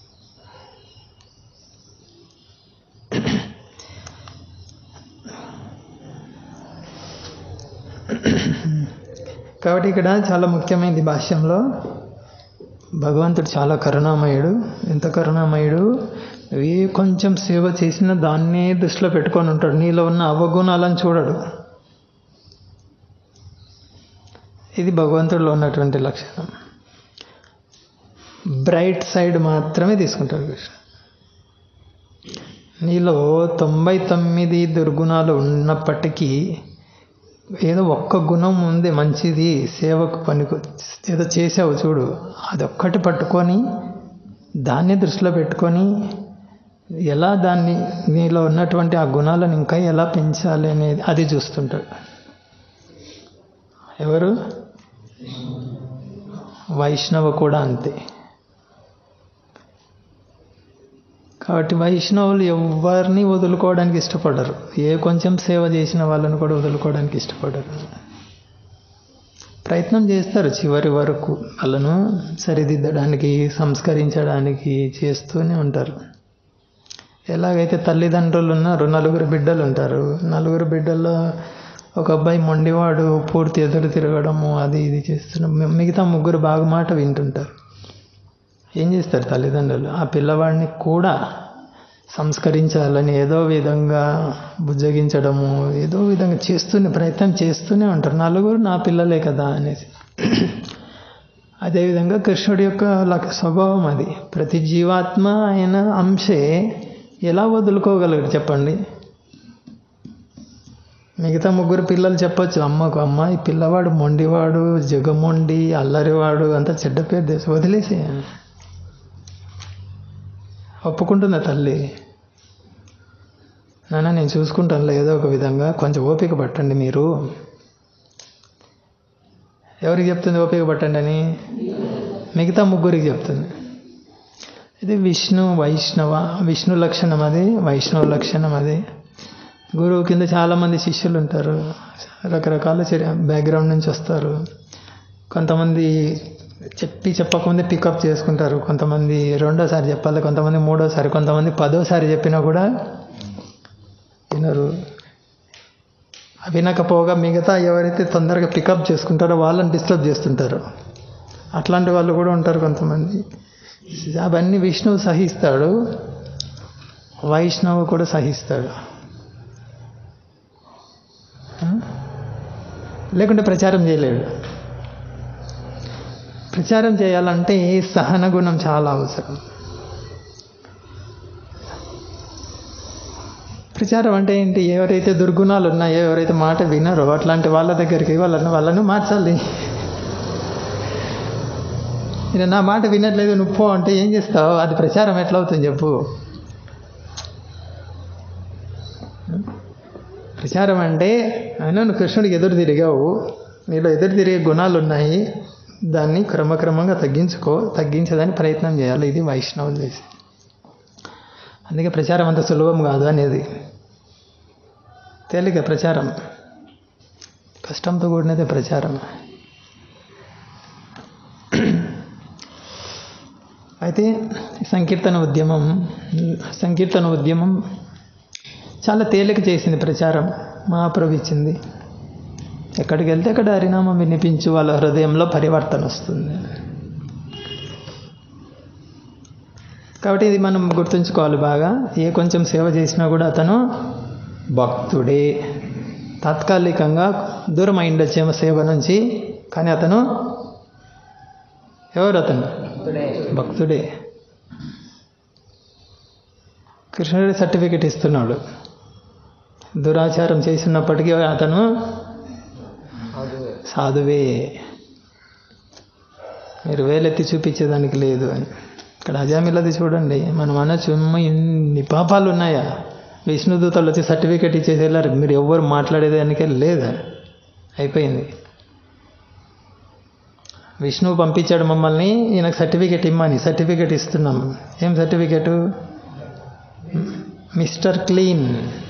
కాబట్టి ఇక్కడ చాలా ముఖ్యమైనది భాష్యంలో భగవంతుడు చాలా కరుణామయుడు ఎంత కరుణామయుడు నువ్వు ఏ కొంచెం సేవ చేసినా దాన్నే దృష్టిలో పెట్టుకొని ఉంటాడు నీలో ఉన్న అవగుణాలను చూడడు ఇది భగవంతుడిలో ఉన్నటువంటి లక్షణం బ్రైట్ సైడ్ మాత్రమే తీసుకుంటాడు కృష్ణ నీలో తొంభై తొమ్మిది దుర్గుణాలు ఉన్నప్పటికీ ఏదో ఒక్క గుణం ఉంది మంచిది సేవకు పనికి ఏదో చేసావు చూడు అదొక్కటి పట్టుకొని దాన్ని దృష్టిలో పెట్టుకొని ఎలా దాన్ని నీలో ఉన్నటువంటి ఆ గుణాలను ఇంకా ఎలా పెంచాలి అనేది అది చూస్తుంటాడు ఎవరు వైష్ణవ కూడా అంతే కాబట్టి వైష్ణవులు ఎవరిని వదులుకోవడానికి ఇష్టపడరు ఏ కొంచెం సేవ చేసిన వాళ్ళని కూడా వదులుకోవడానికి ఇష్టపడరు ప్రయత్నం చేస్తారు చివరి వరకు వాళ్ళను సరిదిద్దడానికి సంస్కరించడానికి చేస్తూనే ఉంటారు ఎలాగైతే తల్లిదండ్రులు ఉన్నారు నలుగురు బిడ్డలు ఉంటారు నలుగురు బిడ్డల్లో ఒక అబ్బాయి మొండివాడు పూర్తి ఎదురు తిరగడము అది ఇది చేస్తున్న మిగతా ముగ్గురు బాగా మాట వింటుంటారు ఏం చేస్తారు తల్లిదండ్రులు ఆ పిల్లవాడిని కూడా సంస్కరించాలని ఏదో విధంగా బుజ్జగించడము ఏదో విధంగా చేస్తూనే ప్రయత్నం చేస్తూనే ఉంటారు నలుగురు నా పిల్లలే కదా అనేసి అదేవిధంగా కృష్ణుడి యొక్క లక్ష స్వభావం అది ప్రతి జీవాత్మ ఆయన అంశే ఎలా వదులుకోగలరు చెప్పండి మిగతా ముగ్గురు పిల్లలు చెప్పొచ్చు అమ్మకు అమ్మ ఈ పిల్లవాడు మొండివాడు జగమొండి అల్లరివాడు అంతా చెడ్డ పేరు తెసి వదిలేసి ఒప్పుకుంటుందా తల్లి నాన్న నేను చూసుకుంటానులే ఏదో ఒక విధంగా కొంచెం ఓపిక పట్టండి మీరు ఎవరికి చెప్తుంది ఓపిక పట్టండి అని మిగతా ముగ్గురికి చెప్తుంది ఇది విష్ణు వైష్ణవ విష్ణు లక్షణం అది వైష్ణవ లక్షణం అది గురువు కింద చాలామంది శిష్యులు ఉంటారు రకరకాల చర్య బ్యాక్గ్రౌండ్ నుంచి వస్తారు కొంతమంది చెప్పి చెప్పకముందే పికప్ చేసుకుంటారు కొంతమంది రెండోసారి చెప్పాలి కొంతమంది మూడోసారి కొంతమంది పదోసారి చెప్పినా కూడా వినరు వినకపోగా మిగతా ఎవరైతే తొందరగా పికప్ చేసుకుంటారో వాళ్ళని డిస్టర్బ్ చేస్తుంటారు అట్లాంటి వాళ్ళు కూడా ఉంటారు కొంతమంది అవన్నీ విష్ణువు సహిస్తాడు వైష్ణవు కూడా సహిస్తాడు ఆ? లేకుంటే ప్రచారం చేయలేడు ప్రచారం చేయాలంటే సహన గుణం చాలా అవసరం ప్రచారం అంటే ఏంటి ఎవరైతే దుర్గుణాలు ఉన్నాయో ఎవరైతే మాట వినరో అట్లాంటి వాళ్ళ దగ్గరికి వాళ్ళని వాళ్ళను మార్చాలి నేను నా మాట వినట్లేదు నువ్వు పో అంటే ఏం చేస్తావు అది ప్రచారం ఎట్లా అవుతుంది చెప్పు ప్రచారం అంటే అయినా నువ్వు కృష్ణుడికి ఎదురు తిరిగావు నీలో ఎదురు తిరిగే గుణాలు ఉన్నాయి దాన్ని క్రమక్రమంగా తగ్గించుకో తగ్గించడానికి ప్రయత్నం చేయాలి ఇది వైష్ణవులు చేసి అందుకే ప్రచారం అంత సులభం కాదు అనేది తేలిక ప్రచారం కష్టంతో కూడినదే ప్రచారం అయితే సంకీర్తన ఉద్యమం సంకీర్తన ఉద్యమం చాలా తేలిక చేసింది ప్రచారం మహాప్రభు ఇచ్చింది ఎక్కడికి వెళ్తే అక్కడ హరినామం వినిపించు వాళ్ళ హృదయంలో పరివర్తన వస్తుంది కాబట్టి ఇది మనం గుర్తుంచుకోవాలి బాగా ఏ కొంచెం సేవ చేసినా కూడా అతను భక్తుడే తాత్కాలికంగా దూరం అయిండొచ్చేమో సేవ నుంచి కానీ అతను ఎవరు అతను టుడే భక్తుడే కృష్ణుడి సర్టిఫికెట్ ఇస్తున్నాడు దురాచారం చేసినప్పటికీ అతను హౌదు సాధువే మీరు వేలెత్తి చూపించేదానికి లేదు అని ఇక్కడ అజామిలది చూడండి మనం అనొచ్చు "అమ్మ, ఇన్ని పాపాలు ఉన్నాయా విష్ణుదూతలు వచ్చి సర్టిఫికెట్ ఇచ్చేసి వెళ్ళారు మీరు ఎవ్వరు మాట్లాడేదానికే లేదా అయిపోయింది విష్ణువు పంపించాడు మమ్మల్ని ఈయనకు సర్టిఫికెట్ ఇమ్మని సర్టిఫికెట్ ఇస్తున్నాం ఏం సర్టిఫికెట్ మిస్టర్ క్లీన్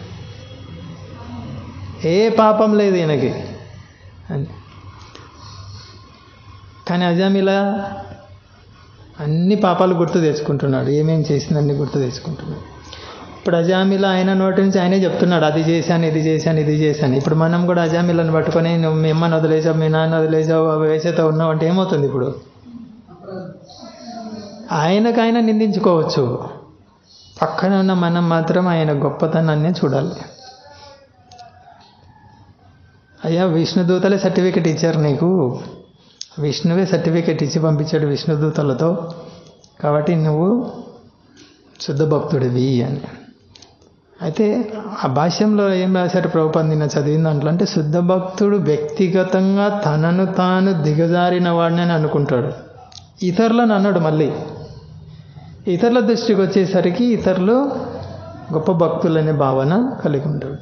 ఏ పాపం లేదు ఈయనకి అని కానీ అజామిలా అన్ని పాపాలు గుర్తు తెచ్చుకుంటున్నాడు ఏమేం చేసిందన్ని గుర్తు తెచ్చుకుంటున్నాడు ఇప్పుడు అజామిలా ఆయన నోటి నుంచి ఆయనే చెప్తున్నాడు అది చేశాను ఇది చేశాను ఇది చేశాను ఇప్పుడు మనం కూడా అజామిలను పట్టుకొని నువ్వు మీ అమ్మని వదిలేసావు మీ నాన్న వదిలేసావు వేసేతో ఉన్నావు అంటే ఏమవుతుంది ఇప్పుడు ఆయనకు ఆయన నిందించుకోవచ్చు పక్కన ఉన్న మనం మాత్రం ఆయన గొప్పతనాన్ని చూడాలి అయ్యా విష్ణుదూతలే సర్టిఫికెట్ ఇచ్చారు నీకు విష్ణువే సర్టిఫికెట్ ఇచ్చి పంపించాడు విష్ణుదూతలతో కాబట్టి నువ్వు శుద్ధ భక్తుడివి అని అయితే ఆ భాష్యంలో ఏం రాశారు ప్రభుపాద నిన్న చదివిన దాంట్లో అంటే శుద్ధ భక్తుడు వ్యక్తిగతంగా తనను తాను దిగజారిన వాడిని అని అనుకుంటాడు ఇతరులను అన్నాడు మళ్ళీ ఇతరుల దృష్టికి వచ్చేసరికి ఇతరులు గొప్ప భక్తులనే భావన కలిగి ఉంటాడు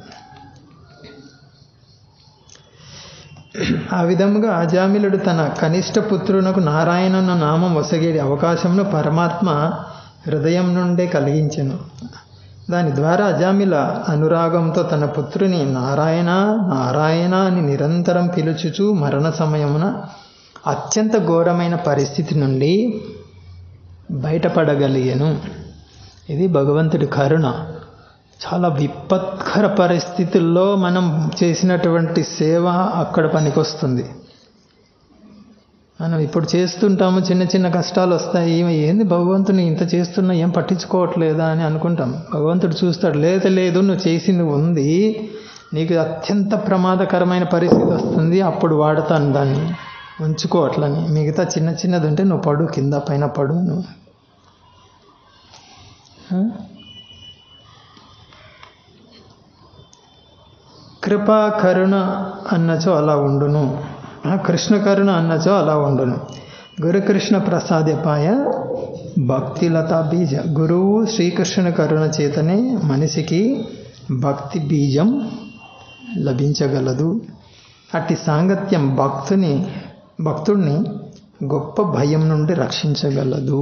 ఆ విధముగా అజామిలుడు తన కనిష్ట పుత్రునకు నారాయణన్న నామం వసగేడి అవకాశమును పరమాత్మ హృదయం నుండే కలిగించెను దాని ద్వారా అజామిల అనురాగంతో తన పుత్రుని నారాయణ నారాయణ అని నిరంతరం పిలుచుచు మరణ సమయమున అత్యంత ఘోరమైన పరిస్థితి నుండి బయటపడగలిగాను ఇది భగవంతుడి కరుణ చాలా విపత్కర పరిస్థితుల్లో మనం చేసినటువంటి సేవ అక్కడ పనికొస్తుంది మనం ఇప్పుడు చేస్తుంటాము చిన్న చిన్న కష్టాలు వస్తాయి ఈమె ఏంది భగవంతుని ఇంత చేస్తున్నా ఏం పట్టించుకోవట్లేదా అని అనుకుంటాం భగవంతుడు చూస్తాడు లేదు లేదు నువ్వు చేసింది ఉంది నీకు అత్యంత ప్రమాదకరమైన పరిస్థితి వస్తుంది అప్పుడు వాడతాను దాన్ని ఉంచుకో అట్లని మిగతా చిన్న చిన్నది ఉంటే నువ్వు పడు కింద పైన పడు నువ్వు ఆ? కృపా కరుణ అన్నచో అలా ఉండును ఆ, కృష్ణ కరుణ అన్నచో అలా ఉండును గురుకృష్ణ ప్రసాదపాయ భక్తిలతా బీజ గురువు శ్రీకృష్ణుని కరుణ చేతనే మనిషికి భక్తి బీజం లభించగలదు అట్టి సాంగత్యం భక్తుని భక్తుడిని గొప్ప భయం నుండి రక్షించగలదు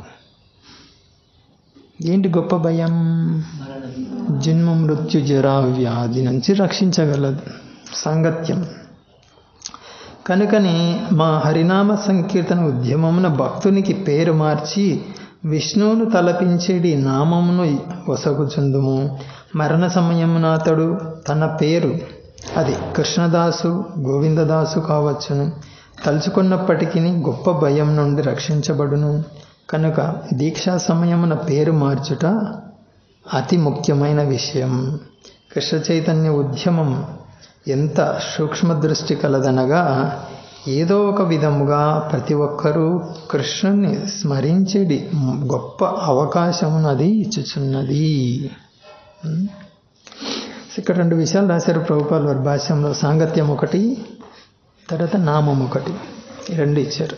ఏంటి గొప్ప భయం జన్మ మృత్యు జరా వ్యాధి నుంచి రక్షించగలదు సాంగత్యం కనుకని మా హరినామ సంకీర్తన ఉద్యమమున భక్తునికి పేరు మార్చి విష్ణువును తలపించేడి నామమును వసగుచుందుము మరణ సమయమున అతడు తన పేరు అది కృష్ణదాసు గోవిందదాసు కావచ్చును తలుచుకున్నప్పటికీ గొప్ప భయం నుండి రక్షించబడును కనుక దీక్షా సమయమున పేరు మార్చుట అతి ముఖ్యమైన విషయం కృష్ణ చైతన్య ఉద్యమం ఎంత సూక్ష్మ దృష్టి కలదనగా ఏదో ఒక విధముగా ప్రతి ఒక్కరూ కృష్ణుని స్మరించేది గొప్ప అవకాశమును అది ఇచ్చుచున్నది ఉం? ఇక్కడ రెండు విషయాలు రాశారు ప్రభుపాల్ వారి భాష్యంలో సాంగత్యం ఒకటి తర్వాత నామం ఒకటి ఈ రెండు ఇచ్చారు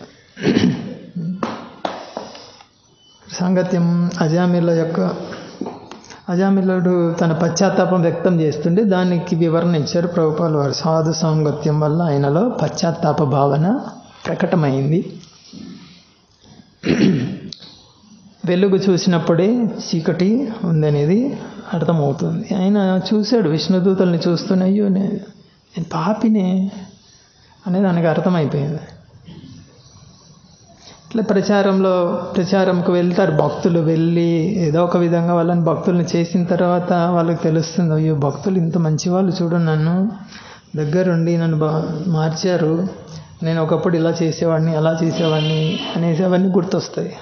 సాంగత్యం అజామిల యొక్క అజామిలుడు తన పశ్చాత్తాపం వ్యక్తం చేస్తుంటే దానికి వివరణ ఇచ్చారు ప్రభుపాల్ వారు సాధు సాంగత్యం వల్ల ఆయనలో పశ్చాత్తాప భావన ప్రకటమైంది వెలుగు చూసినప్పుడే చీకటి ఉందనేది అర్థమవుతుంది ఆయన చూశాడు విష్ణుదూతల్ని చూస్తూనే అయ్యో నే- నేను పాపినే అనేది ఆయనకు అర్థమైపోయింది ఇట్లా ప్రచారంలో ప్రచారంకు వెళ్తారు భక్తులు వెళ్ళి ఏదో ఒక విధంగా వాళ్ళని భక్తుల్ని చేసిన తర్వాత వాళ్ళకి తెలుస్తుంది అయ్యో భక్తులు ఇంత మంచి వాళ్ళు చూడు నన్ను దగ్గరుండి నన్ను బా మార్చారు నేను ఒకప్పుడు ఇలా చేసేవాడిని అలా చేసేవాడిని అనేసి అవన్నీ గుర్తొస్తాయి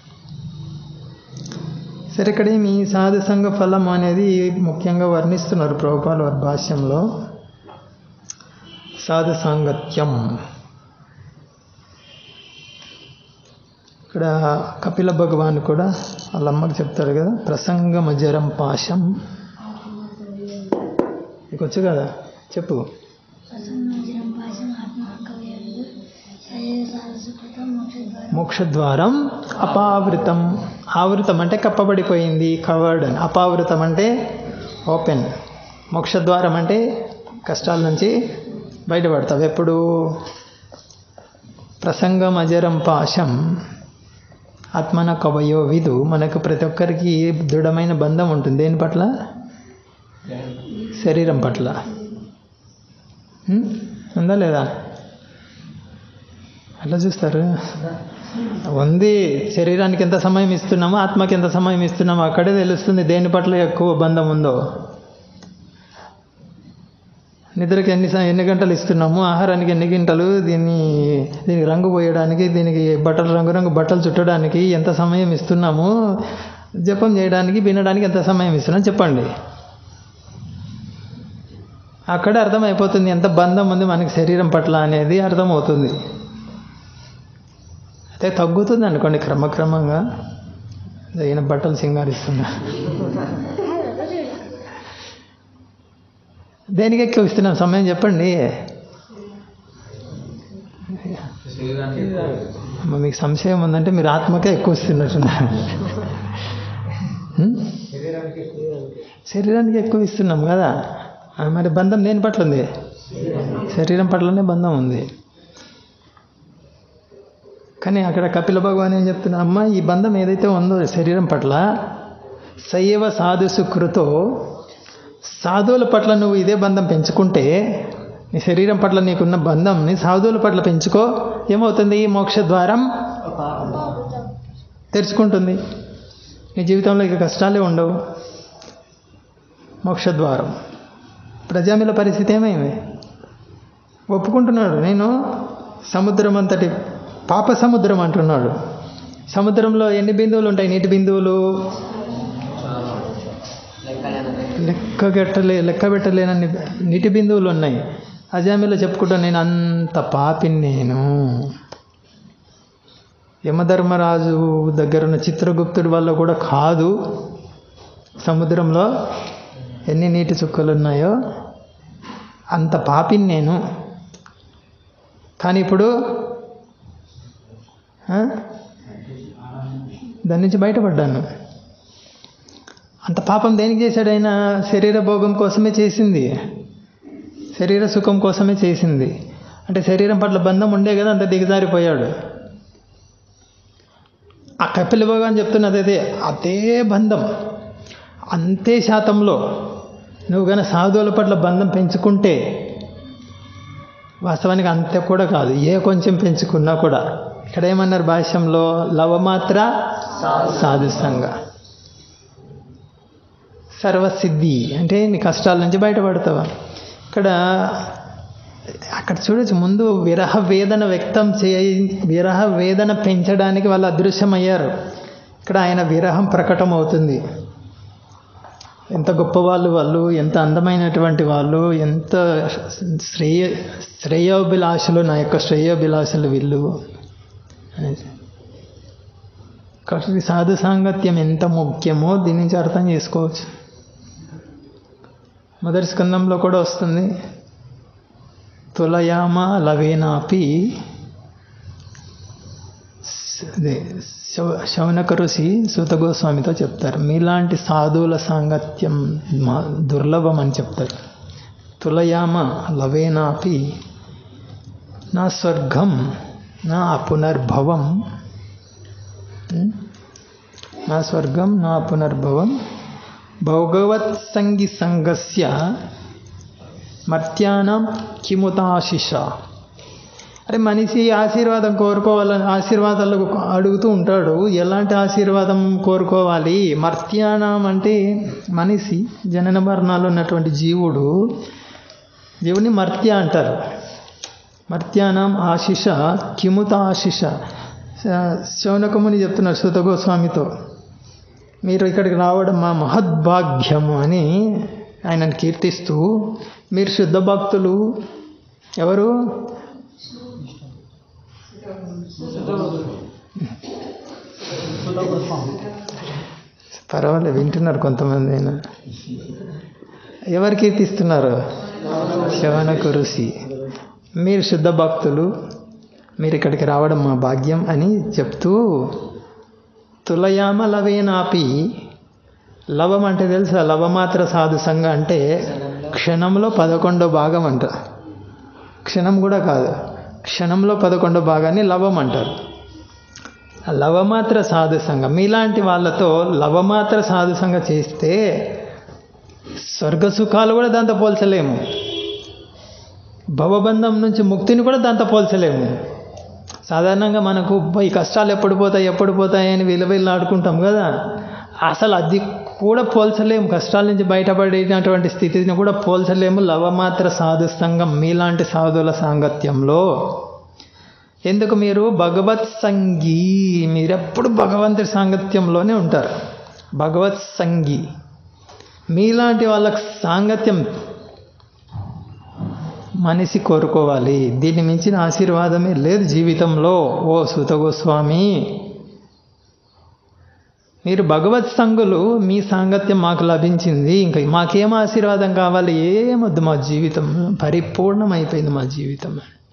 సరే ఇక్కడ మీ సాధు సంఘ ఫలం అనేది ముఖ్యంగా వర్ణిస్తున్నారు ప్రభుపాల వారి భాష్యంలో సాధు సాంగత్యం ఇక్కడ కపిల భగవాన్ కూడా వాళ్ళ అమ్మకి చెప్తారు కదా ప్రసంగమజరం పాశం నీకు వచ్చు కదా చెప్పు అసంయోజనం పాశం ఆత్మకవ్యాలు శరీర సారసుకృతం మోక్షద్వారం మోక్షద్వారం అపావృతం ఆవృతం అంటే కప్పబడిపోయింది కవర్డ్ అని అపావృతం అంటే ఓపెన్ మోక్షద్వారం అంటే కష్టాల నుంచి బయటపడతావు ఎప్పుడు ప్రసంగం అజరం పాశం ఆత్మన కవయో విధు మనకు ప్రతి ఒక్కరికి దృఢమైన బంధం ఉంటుంది దేని పట్ల శరీరం పట్ల ఉం? ఉందా లేదా అట్లా చూస్తారు ఉంది శరీరానికి ఎంత సమయం ఇస్తున్నామో ఆత్మకి ఎంత సమయం ఇస్తున్నామో అక్కడే తెలుస్తుంది దేని పట్ల ఎక్కువ బంధం ఉందో నిద్రకి ఎన్ని స- ఎన్ని గంటలు ఇస్తున్నాము ఆహారానికి ఎన్ని గంటలు దీన్ని దీనికి రంగు పోయడానికి దీనికి బట్టలు రంగురంగు బట్టలు చుట్టడానికి ఎంత సమయం ఇస్తున్నాము జపం చేయడానికి వినడానికి ఎంత సమయం ఇస్తున్నాం చెప్పండి అక్కడే అర్థమైపోతుంది ఎంత బంధం ఉంది మనకి శరీరం పట్ల అనేది అర్థమవుతుంది అయితే తగ్గుతుంది అనుకోండి క్రమక్రమంగా ఈయన బట్టలు సింగారిస్తున్నా దేనికి ఎక్కువ ఇస్తున్నాం సమయం చెప్పండి శరీరానికి అమ్మ, మీకు సంశయం ఉందంటే మీరు ఆత్మకే ఎక్కువ ఇస్తున్నట్టున్నారు హ్మ్? శరీరానికి ఎక్కువ ఇస్తున్నాం కదా ఆ, మరి బంధం దేని పట్ల ఉంది శరీరం పట్లనే బంధం ఉంది కానీ అక్కడ కపిల భగవాన్ ఏం చెప్తున్నా అమ్మ ఈ బంధం ఏదైతే ఉందో శరీరం పట్ల సైవ సాధు సుకృతో సాధువుల పట్ల నువ్వు ఇదే బంధం పెంచుకుంటే నీ శరీరం పట్ల నీకున్న బంధంని సాధువుల పట్ల పెంచుకో ఏమవుతుంది మోక్ష ద్వారం తెరుచుకుంటుంది నీ జీవితంలో ఇక కష్టాలే ఉండవు మోక్షద్వారం ప్రజామిల పరిస్థితి ఏమైంది ఒప్పుకుంటున్నాడు నేను సముద్రం అంతటి పాప సముద్రం అంటున్నాడు సముద్రంలో ఎన్ని బిందువులు ఉంటాయి నీటి బిందువులు లెక్క పెట్టలే లెక్క పెట్టలేనన్ని నీటి బిందువులు ఉన్నాయి అజామిలో చెప్పుకుంటా నేను అంత పాపిని నేను యమధర్మరాజు దగ్గర ఉన్న చిత్రగుప్తుడి వల్ల కూడా కాదు సముద్రంలో ఎన్ని నీటి చుక్కలు ఉన్నాయో అంత పాపిని నేను కానీ ఇప్పుడు ఆ? దాని నుంచి బయటపడ్డాను అంత పాపం దేనికి చేశాడు ఆయన శరీర భోగం కోసమే చేసింది శరీర సుఖం కోసమే చేసింది అంటే శరీరం పట్ల బంధం ఉండే కదా అంత దిగజారిపోయాడు ఆ కపిల భగవాన్ చెప్తున్నది అదే అదే బంధం అంతే శాతంలో నువ్వు కానీ సాధువుల పట్ల బంధం పెంచుకుంటే వాస్తవానికి అంతే కూడా కాదు ఏ కొంచెం పెంచుకున్నా కూడా ఇక్కడ ఏమన్నారు భాష్యంలో లవమాత్ర సాధుసంగా సర్వసిద్ధి అంటే నీ కష్టాల నుంచి బయటపడతావా ఇక్కడ అక్కడ చూడొచ్చు ముందు విరహ వేదన వ్యక్తం చేయ విరహ వేదన పెంచడానికి వాళ్ళు అదృశ్యమయ్యారు ఇక్కడ ఆయన విరహం ప్రకటం అవుతుంది ఎంత గొప్పవాళ్ళు వాళ్ళు ఎంత అందమైనటువంటి వాళ్ళు ఎంత శ్రేయ శ్రేయోభిలాషులు నా యొక్క శ్రేయోభిలాషులు వీళ్ళు అనేసి. కాబట్టి సాధు సాంగత్యం ఎంత ముఖ్యమో దీని నుంచి అర్థం చేసుకోవచ్చు మొదటి స్కందంలో కూడా వస్తుంది తులయామ లవేనాపి అదే శవ శౌనక ఋషి సూత గోస్వామితో చెప్తారు మీలాంటి సాధువుల సాంగత్యం మా దుర్లభం అని చెప్తారు తులయామ లవేనాపి నా స్వర్గం నా పునర్భవం ఉం? నా స్వర్గం నా పునర్భవం భగవత్ సంగి సంగస్య మర్త్యానం కిముతాశిష అరే మనిషి ఆశీర్వాదం కోరుకోవాలని ఆశీర్వాదాలు అడుగుతూ ఉంటాడు ఎలాంటి ఆశీర్వాదం కోరుకోవాలి మర్త్యానం అంటే మనిషి జనన మరణాలు ఉన్నటువంటి జీవుడు జీవుని మర్త్య అంటారు మర్త్యానం ఆశిష కిముత ఆశిష శౌనకముని చెప్తున్నారు సుత గోస్వామితో మీరు ఇక్కడికి రావడం మా మహద్భాగ్యము అని ఆయనను కీర్తిస్తూ మీరు శుద్ధ భక్తులు ఎవరు పర్వాలేదు వింటున్నారు కొంతమంది అయినా ఎవరు కీర్తిస్తున్నారు శవనకు ఋషి మీరు శుద్ధ భక్తులు మీరు ఇక్కడికి రావడం మా భాగ్యం అని చెప్తూ తులయామ లవేనాపి లవం అంటే తెలుసా లవమాత్ర సాధు సంఘ అంటే క్షణంలో పదకొండో భాగం అంట క్షణం కూడా కాదు క్షణంలో పదకొండో భాగాన్ని లవం అంటారు ఆ లవమాత్ర సాధు సంఘం మీలాంటి వాళ్ళతో లవమాత్ర సాధు సంఘ చేస్తే స్వర్గ సుఖాలు కూడా దాంతో పోల్చలేము భవబంధం నుంచి ముక్తిని కూడా దాంతో పోల్చలేము సాధారణంగా మనకు "అబ్బా, ఈ కష్టాలు ఎప్పుడు పోతాయి ఎప్పుడు పోతాయి అని విలువలు ఆడుకుంటాం కదా అసలు అది కూడా పోల్చలేము కష్టాల నుంచి బయటపడేటటువంటి స్థితిని కూడా పోల్చలేము లవమాత్ర సాధు సంఘం మీలాంటి సాధువుల సాంగత్యంలో ఎందుకు మీరు భగవత్ సంగీ మీరెప్పుడు భగవంతుడి సాంగత్యంలోనే ఉంటారు భగవత్ సంగీ మీలాంటి వాళ్ళకి సాంగత్యం మనిషి కోరుకోవాలి దీన్ని మించిన ఆశీర్వాదమే లేదు జీవితంలో ఓ సుత గోస్వామి మీరు భగవత్ సంగులు మీ సాంగత్యం మాకు లభించింది ఇంకా మాకేం ఆశీర్వాదం కావాలి ఏమొద్దు మా జీవితం పరిపూర్ణమైపోయింది మా జీవితం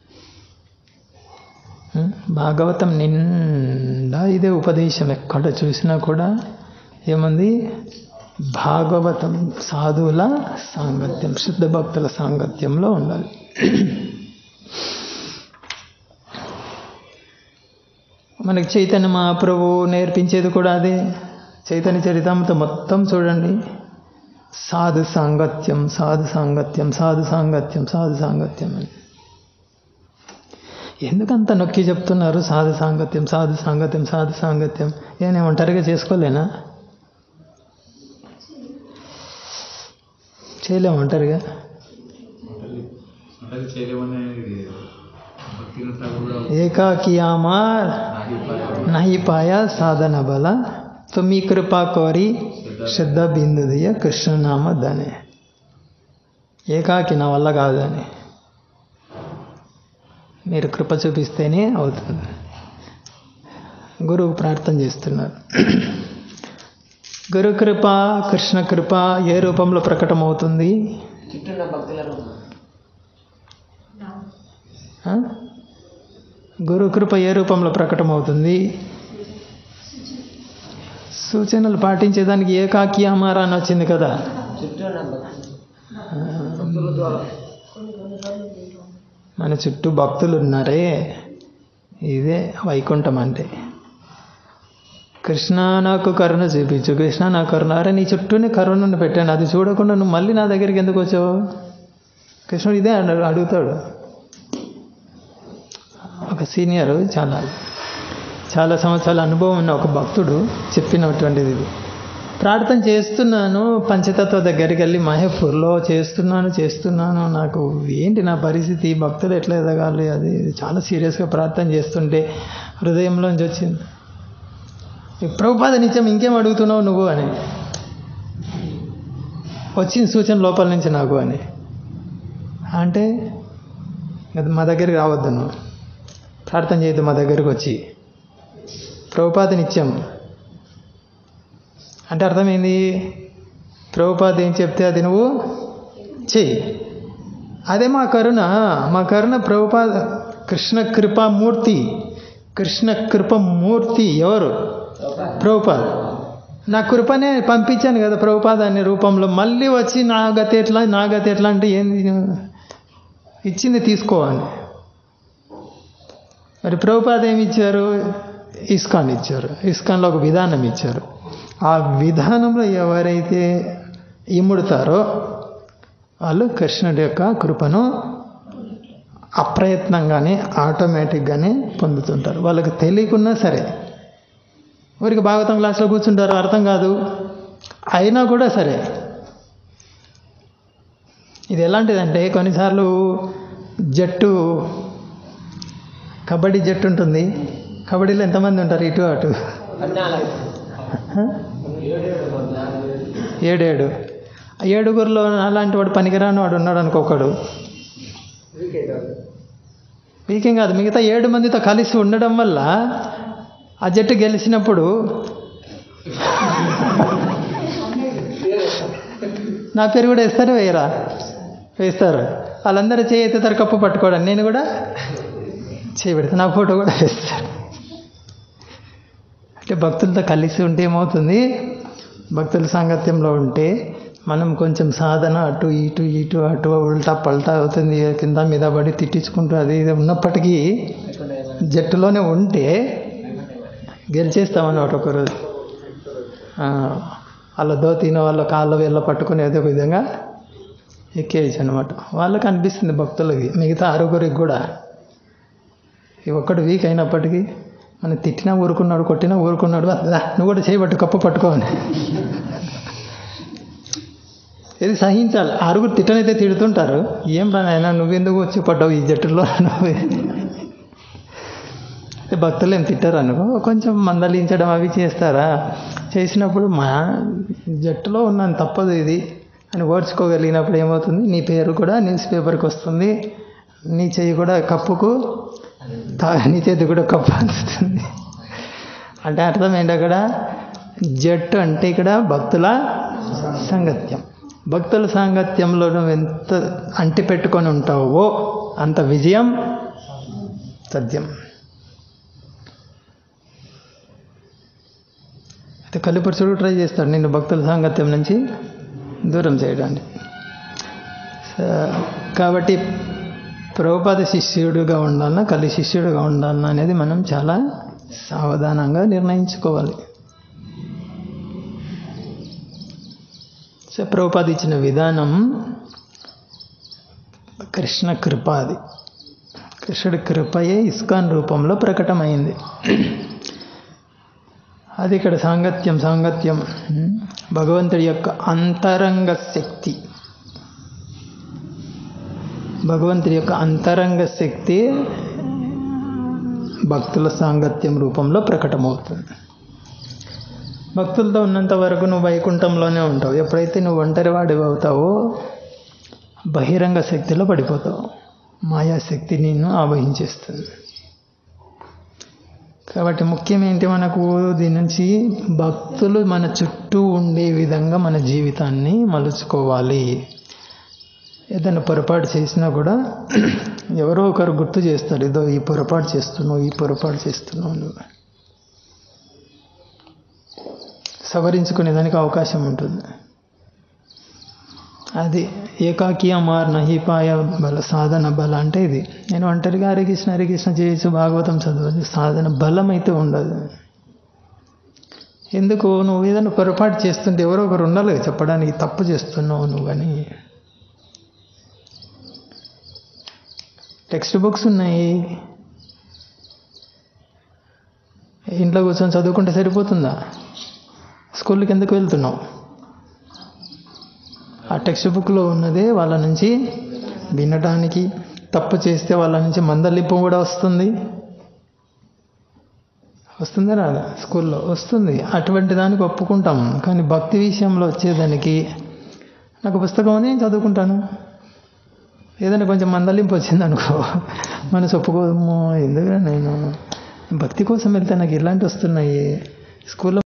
ఉం? భాగవతం నిండా ఇదే ఉపదేశం ఎక్కడ చూసినా కూడా ఏముంది భాగవతం సాధువుల సాంగత్యం శుద్ధ భక్తుల సాంగత్యంలో ఉండాలి మనకి చైతన్య మహాప్రభు నేర్పించేది కూడా అదే చైతన్య చరితామృతం మొత్తం చూడండి సాధు సాంగత్యం సాధు సాంగత్యం సాధు సాంగత్యం సాధు సాంగత్యం అని ఎందుకంత నొక్కి చెప్తున్నారు సాధు సాంగత్యం సాధు సాంగత్యం సాధు సాంగత్యం నేను ఒంటరిగా చేసుకోలేనా చేయలేము ఒంటరిగా అంటే చేయలేమనే ఇది భక్తినంతా కూడా ఏకాకియామా ఆగిపోయారు నహి పాయ సాధన బల తుమి కృపా కోరి శ్రద్ధ బిందుదియ కృష్ణనామ దనే ఏకాకి నా వల్ల కాదని మీరు కృప చూపిస్తేనే అవుతుంది గురువు ప్రార్థన చేస్తున్నారు గురు కృప కృష్ణ కృప ఏ రూపంలో ప్రకటమవుతుంది చుట్టూన్న భక్తుల రూపం ఆ? గురు కృప ఏ రూపంలో ప్రకటమవుతుంది సూచనలు పాటించేదానికి ఏకాకి అమార అని వచ్చింది కదా చుట్టూన్న భక్తులు మన చుట్టూ భక్తులు ఉన్నారే ఇదే వైకుంఠం అంటే కృష్ణ నాకు కరుణ చూపించు కృష్ణ నా కరుణ అరే నీ చుట్టూనే కరుణను పెట్టాను అది చూడకుండా నువ్వు మళ్ళీ నా దగ్గరికి ఎందుకు వచ్చావు కృష్ణుడు ఇదే అడు- అడుగుతాడు ఒక సీనియర్ చాలా చాలా సంవత్సరాల అనుభవం ఉన్న ఒక భక్తుడు చెప్పినటువంటిది ఇది ప్రార్థన చేస్తున్నాను పంచతత్వ దగ్గరికి వెళ్ళి మహేపూర్లో చేస్తున్నాను చేస్తున్నాను నాకు ఏంటి నా పరిస్థితి భక్తులు ఎట్లా ఎదగాలి అది ఇది చాలా సీరియస్గా ప్రార్థన చేస్తుంటే హృదయంలోంచి వచ్చింది ఈ ప్రభుపాద నిత్యం ఇంకేం అడుగుతున్నావు నువ్వు అని వచ్చిన సూచన లోపల నుంచి నాకు అని అంటే అది మా దగ్గరికి రావద్దు నువ్వు ప్రార్థన చేయొద్దు మా దగ్గరికి వచ్చి ప్రభుపాద నిత్యం అంటే అర్థమైంది ప్రభుపాద ఏం చెప్తే అది నువ్వు చెయ్యి అదే మా కరుణ మా కరుణ ప్రభుపాద కృష్ణ కృపామూర్తి కృష్ణ కృపమూర్తి ఎవరు ప్రభుపాద నా కృపనే పంపించాను కదా ప్రభుపాద అనే రూపంలో మళ్ళీ వచ్చి నా గతి ఎట్లా నా గతి ఎట్లా అంటే ఏంది ఇచ్చింది తీసుకోవాలి మరి ప్రభుపాద ఏమి ఇచ్చారు ఇస్కాన్ ఇచ్చారు ఇస్కాన్లో ఒక విధానం ఇచ్చారు ఆ విధానంలో ఎవరైతే ఇముడుతారో వాళ్ళు కృష్ణుడి యొక్క కృపను అప్రయత్నంగానే ఆటోమేటిక్గానే పొందుతుంటారు వాళ్ళకి తెలియకున్నా సరే ఊరికి భాగవతం క్లాస్లో కూర్చుంటారు అర్థం కాదు అయినా కూడా సరే ఇది ఎలాంటిదంటే కొన్నిసార్లు జట్టు కబడ్డీ జట్టు ఉంటుంది కబడ్డీలో ఎంతమంది ఉంటారు ఇటు అటు పద్నాలుగు హ? ఏడేడు ఆ ఏడుగురిలో అలాంటి వాడు పనికిరాని వాడు ఉన్నాడు అనుకోకడు వీకేం కాదు మిగతా ఏడు మందితో కలిసి ఉండడం వల్ల ఆ జట్టు గెలిచినప్పుడు నా పేరు కూడా వేస్తారు వేయరా వేస్తారు వాళ్ళందరూ చేయి ఎత్తుతారు కప్పు పట్టుకోవడం నేను కూడా చేయబెడతాను నా ఫోటో కూడా వేస్తారు అంటే భక్తులతో కలిసి ఉంటే ఏమవుతుంది భక్తుల సాంగత్యంలో ఉంటే మనం కొంచెం సాధన అటు ఇటు ఇటు అటు ఉల్టా పల్టా అవుతుంది కింద మీద పడి తిట్టించుకుంటూ అది ఇది ఉన్నప్పటికీ జట్టులోనే ఉంటే గెలిచేస్తామన్నమాట ఒకరోజు ఆ, వాళ్ళ దోతిన వాళ్ళ కాళ్ళ వేళ్ళ పట్టుకుని ఏదో ఒక విధంగా ఎక్కేయచ్చు అనమాట వాళ్ళకి అనిపిస్తుంది భక్తులకి మిగతా ఆరుగురికి కూడా ఈ ఒక్కడు వీక్ అయినప్పటికీ మనం తిట్టినా ఊరుకున్నాడు కొట్టినా ఊరుకున్నాడు "దా, నువ్వు కూడా చేయబట్టు కప్పు పట్టుకోని ఇది సహించాలి ఆరుగురు తిట్టనైతే తిడుతుంటారు ఏం రా నాయనా నువ్వెందుకు వచ్చి పడ్డావు ఈ జట్టులో నువ్వు అంటే భక్తులు ఏం తిట్టారు అనుకో కొంచెం మందలించడం అవి చేస్తారా చేసినప్పుడు మా జట్టులో ఉన్నాను తప్పదు ఇది అని ఓర్చుకోగలిగినప్పుడు ఏమవుతుంది నీ పేరు కూడా న్యూస్ పేపర్కి వస్తుంది నీ చెయ్యి కూడా కప్పుకు తా- నీ చేతి కూడా కప్పు అందుతుంది అంటే అర్థం ఏంటి అక్కడ జట్టు అంటే ఇక్కడ భక్తుల సాంగత్యం భక్తుల సాంగత్యంలో నువ్వు ఎంత అంటి పెట్టుకొని ఉంటావో అంత విజయం సత్యం అయితే కలిపురుషుడు ట్రై చేస్తాడు నిన్ను భక్తుల సాంగత్యం నుంచి దూరం చేయడానికి సో, కాబట్టి ప్రభుపాద శిష్యుడిగా ఉండాలన్నా కలి శిష్యుడిగా ఉండాలన్నా అనేది మనం చాలా సావధానంగా నిర్ణయించుకోవాలి సో ప్రభుపాద ఇచ్చిన విధానం కృష్ణ కృప అది కృష్ణుడి కృపయే ఇస్కాన్ రూపంలో ప్రకటమైంది అది ఇక్కడ సాంగత్యం సాంగత్యం ఉమ్, భగవంతుడి యొక్క అంతరంగ శక్తి భగవంతుడి యొక్క అంతరంగ శక్తి భక్తుల సాంగత్యం రూపంలో ప్రకటమవుతుంది భక్తులతో ఉన్నంత వరకు నువ్వు వైకుంఠంలోనే ఉంటావు ఎప్పుడైతే నువ్వు ఒంటరి వాడివి అవుతావో బహిరంగ శక్తిలో పడిపోతావు మాయాశక్తి నిన్ను ఆవహించేస్తుంది కాబట్టి ముఖ్యం ఏంటి మనకు దీని నుంచి భక్తులు మన చుట్టూ ఉండే విధంగా మన జీవితాన్ని మలుచుకోవాలి ఏదైనా పొరపాటు చేసినా కూడా ఎవరో ఒకరు గుర్తు చేస్తారు ఏదో ఈ పొరపాటు చేస్తున్నావు ఈ పొరపాటు చేస్తున్నావు నువ్వు సవరించుకునేదానికి అవకాశం ఉంటుంది అది ఏకాకి అమార్ నహిపాయ బల సాధన బల అంటే ఇది నేను ఒంటరిగా హరికృష్ణ హరికృష్ణ చేయొచ్చు భాగవతం చదవచ్చు సాధన బలం అయితే ఉండదు ఎందుకు నువ్వు ఏదైనా పొరపాటు చేస్తుంటే ఎవరో ఒకరు ఉండాలి కదా చెప్పడానికి తప్పు చేస్తున్నావు నువ్వని టెక్స్ట్ బుక్స్ ఉన్నాయి ఇంట్లో కూర్చొని చదువుకుంటే సరిపోతుందా స్కూల్కి ఎందుకు వెళ్తున్నావు ఆ టెక్స్ట్ బుక్లో ఉన్నదే వాళ్ళ నుంచి వినడానికి తప్పు చేస్తే వాళ్ళ నుంచి మందలింపు కూడా వస్తుంది వస్తుందా రాదా స్కూల్లో వస్తుంది అటువంటి దానికి ఒప్పుకుంటాం కానీ భక్తి విషయంలో వచ్చేదానికి నాకు పుస్తకం ఉంది నేను చదువుకుంటాను ఏదైనా కొంచెం మందలింపు వచ్చింది అనుకో మనసు ఒప్పుకోము ఎందుకు నేను భక్తి కోసం వెళ్తే నాకు ఇలాంటి వస్తున్నాయి స్కూల్లో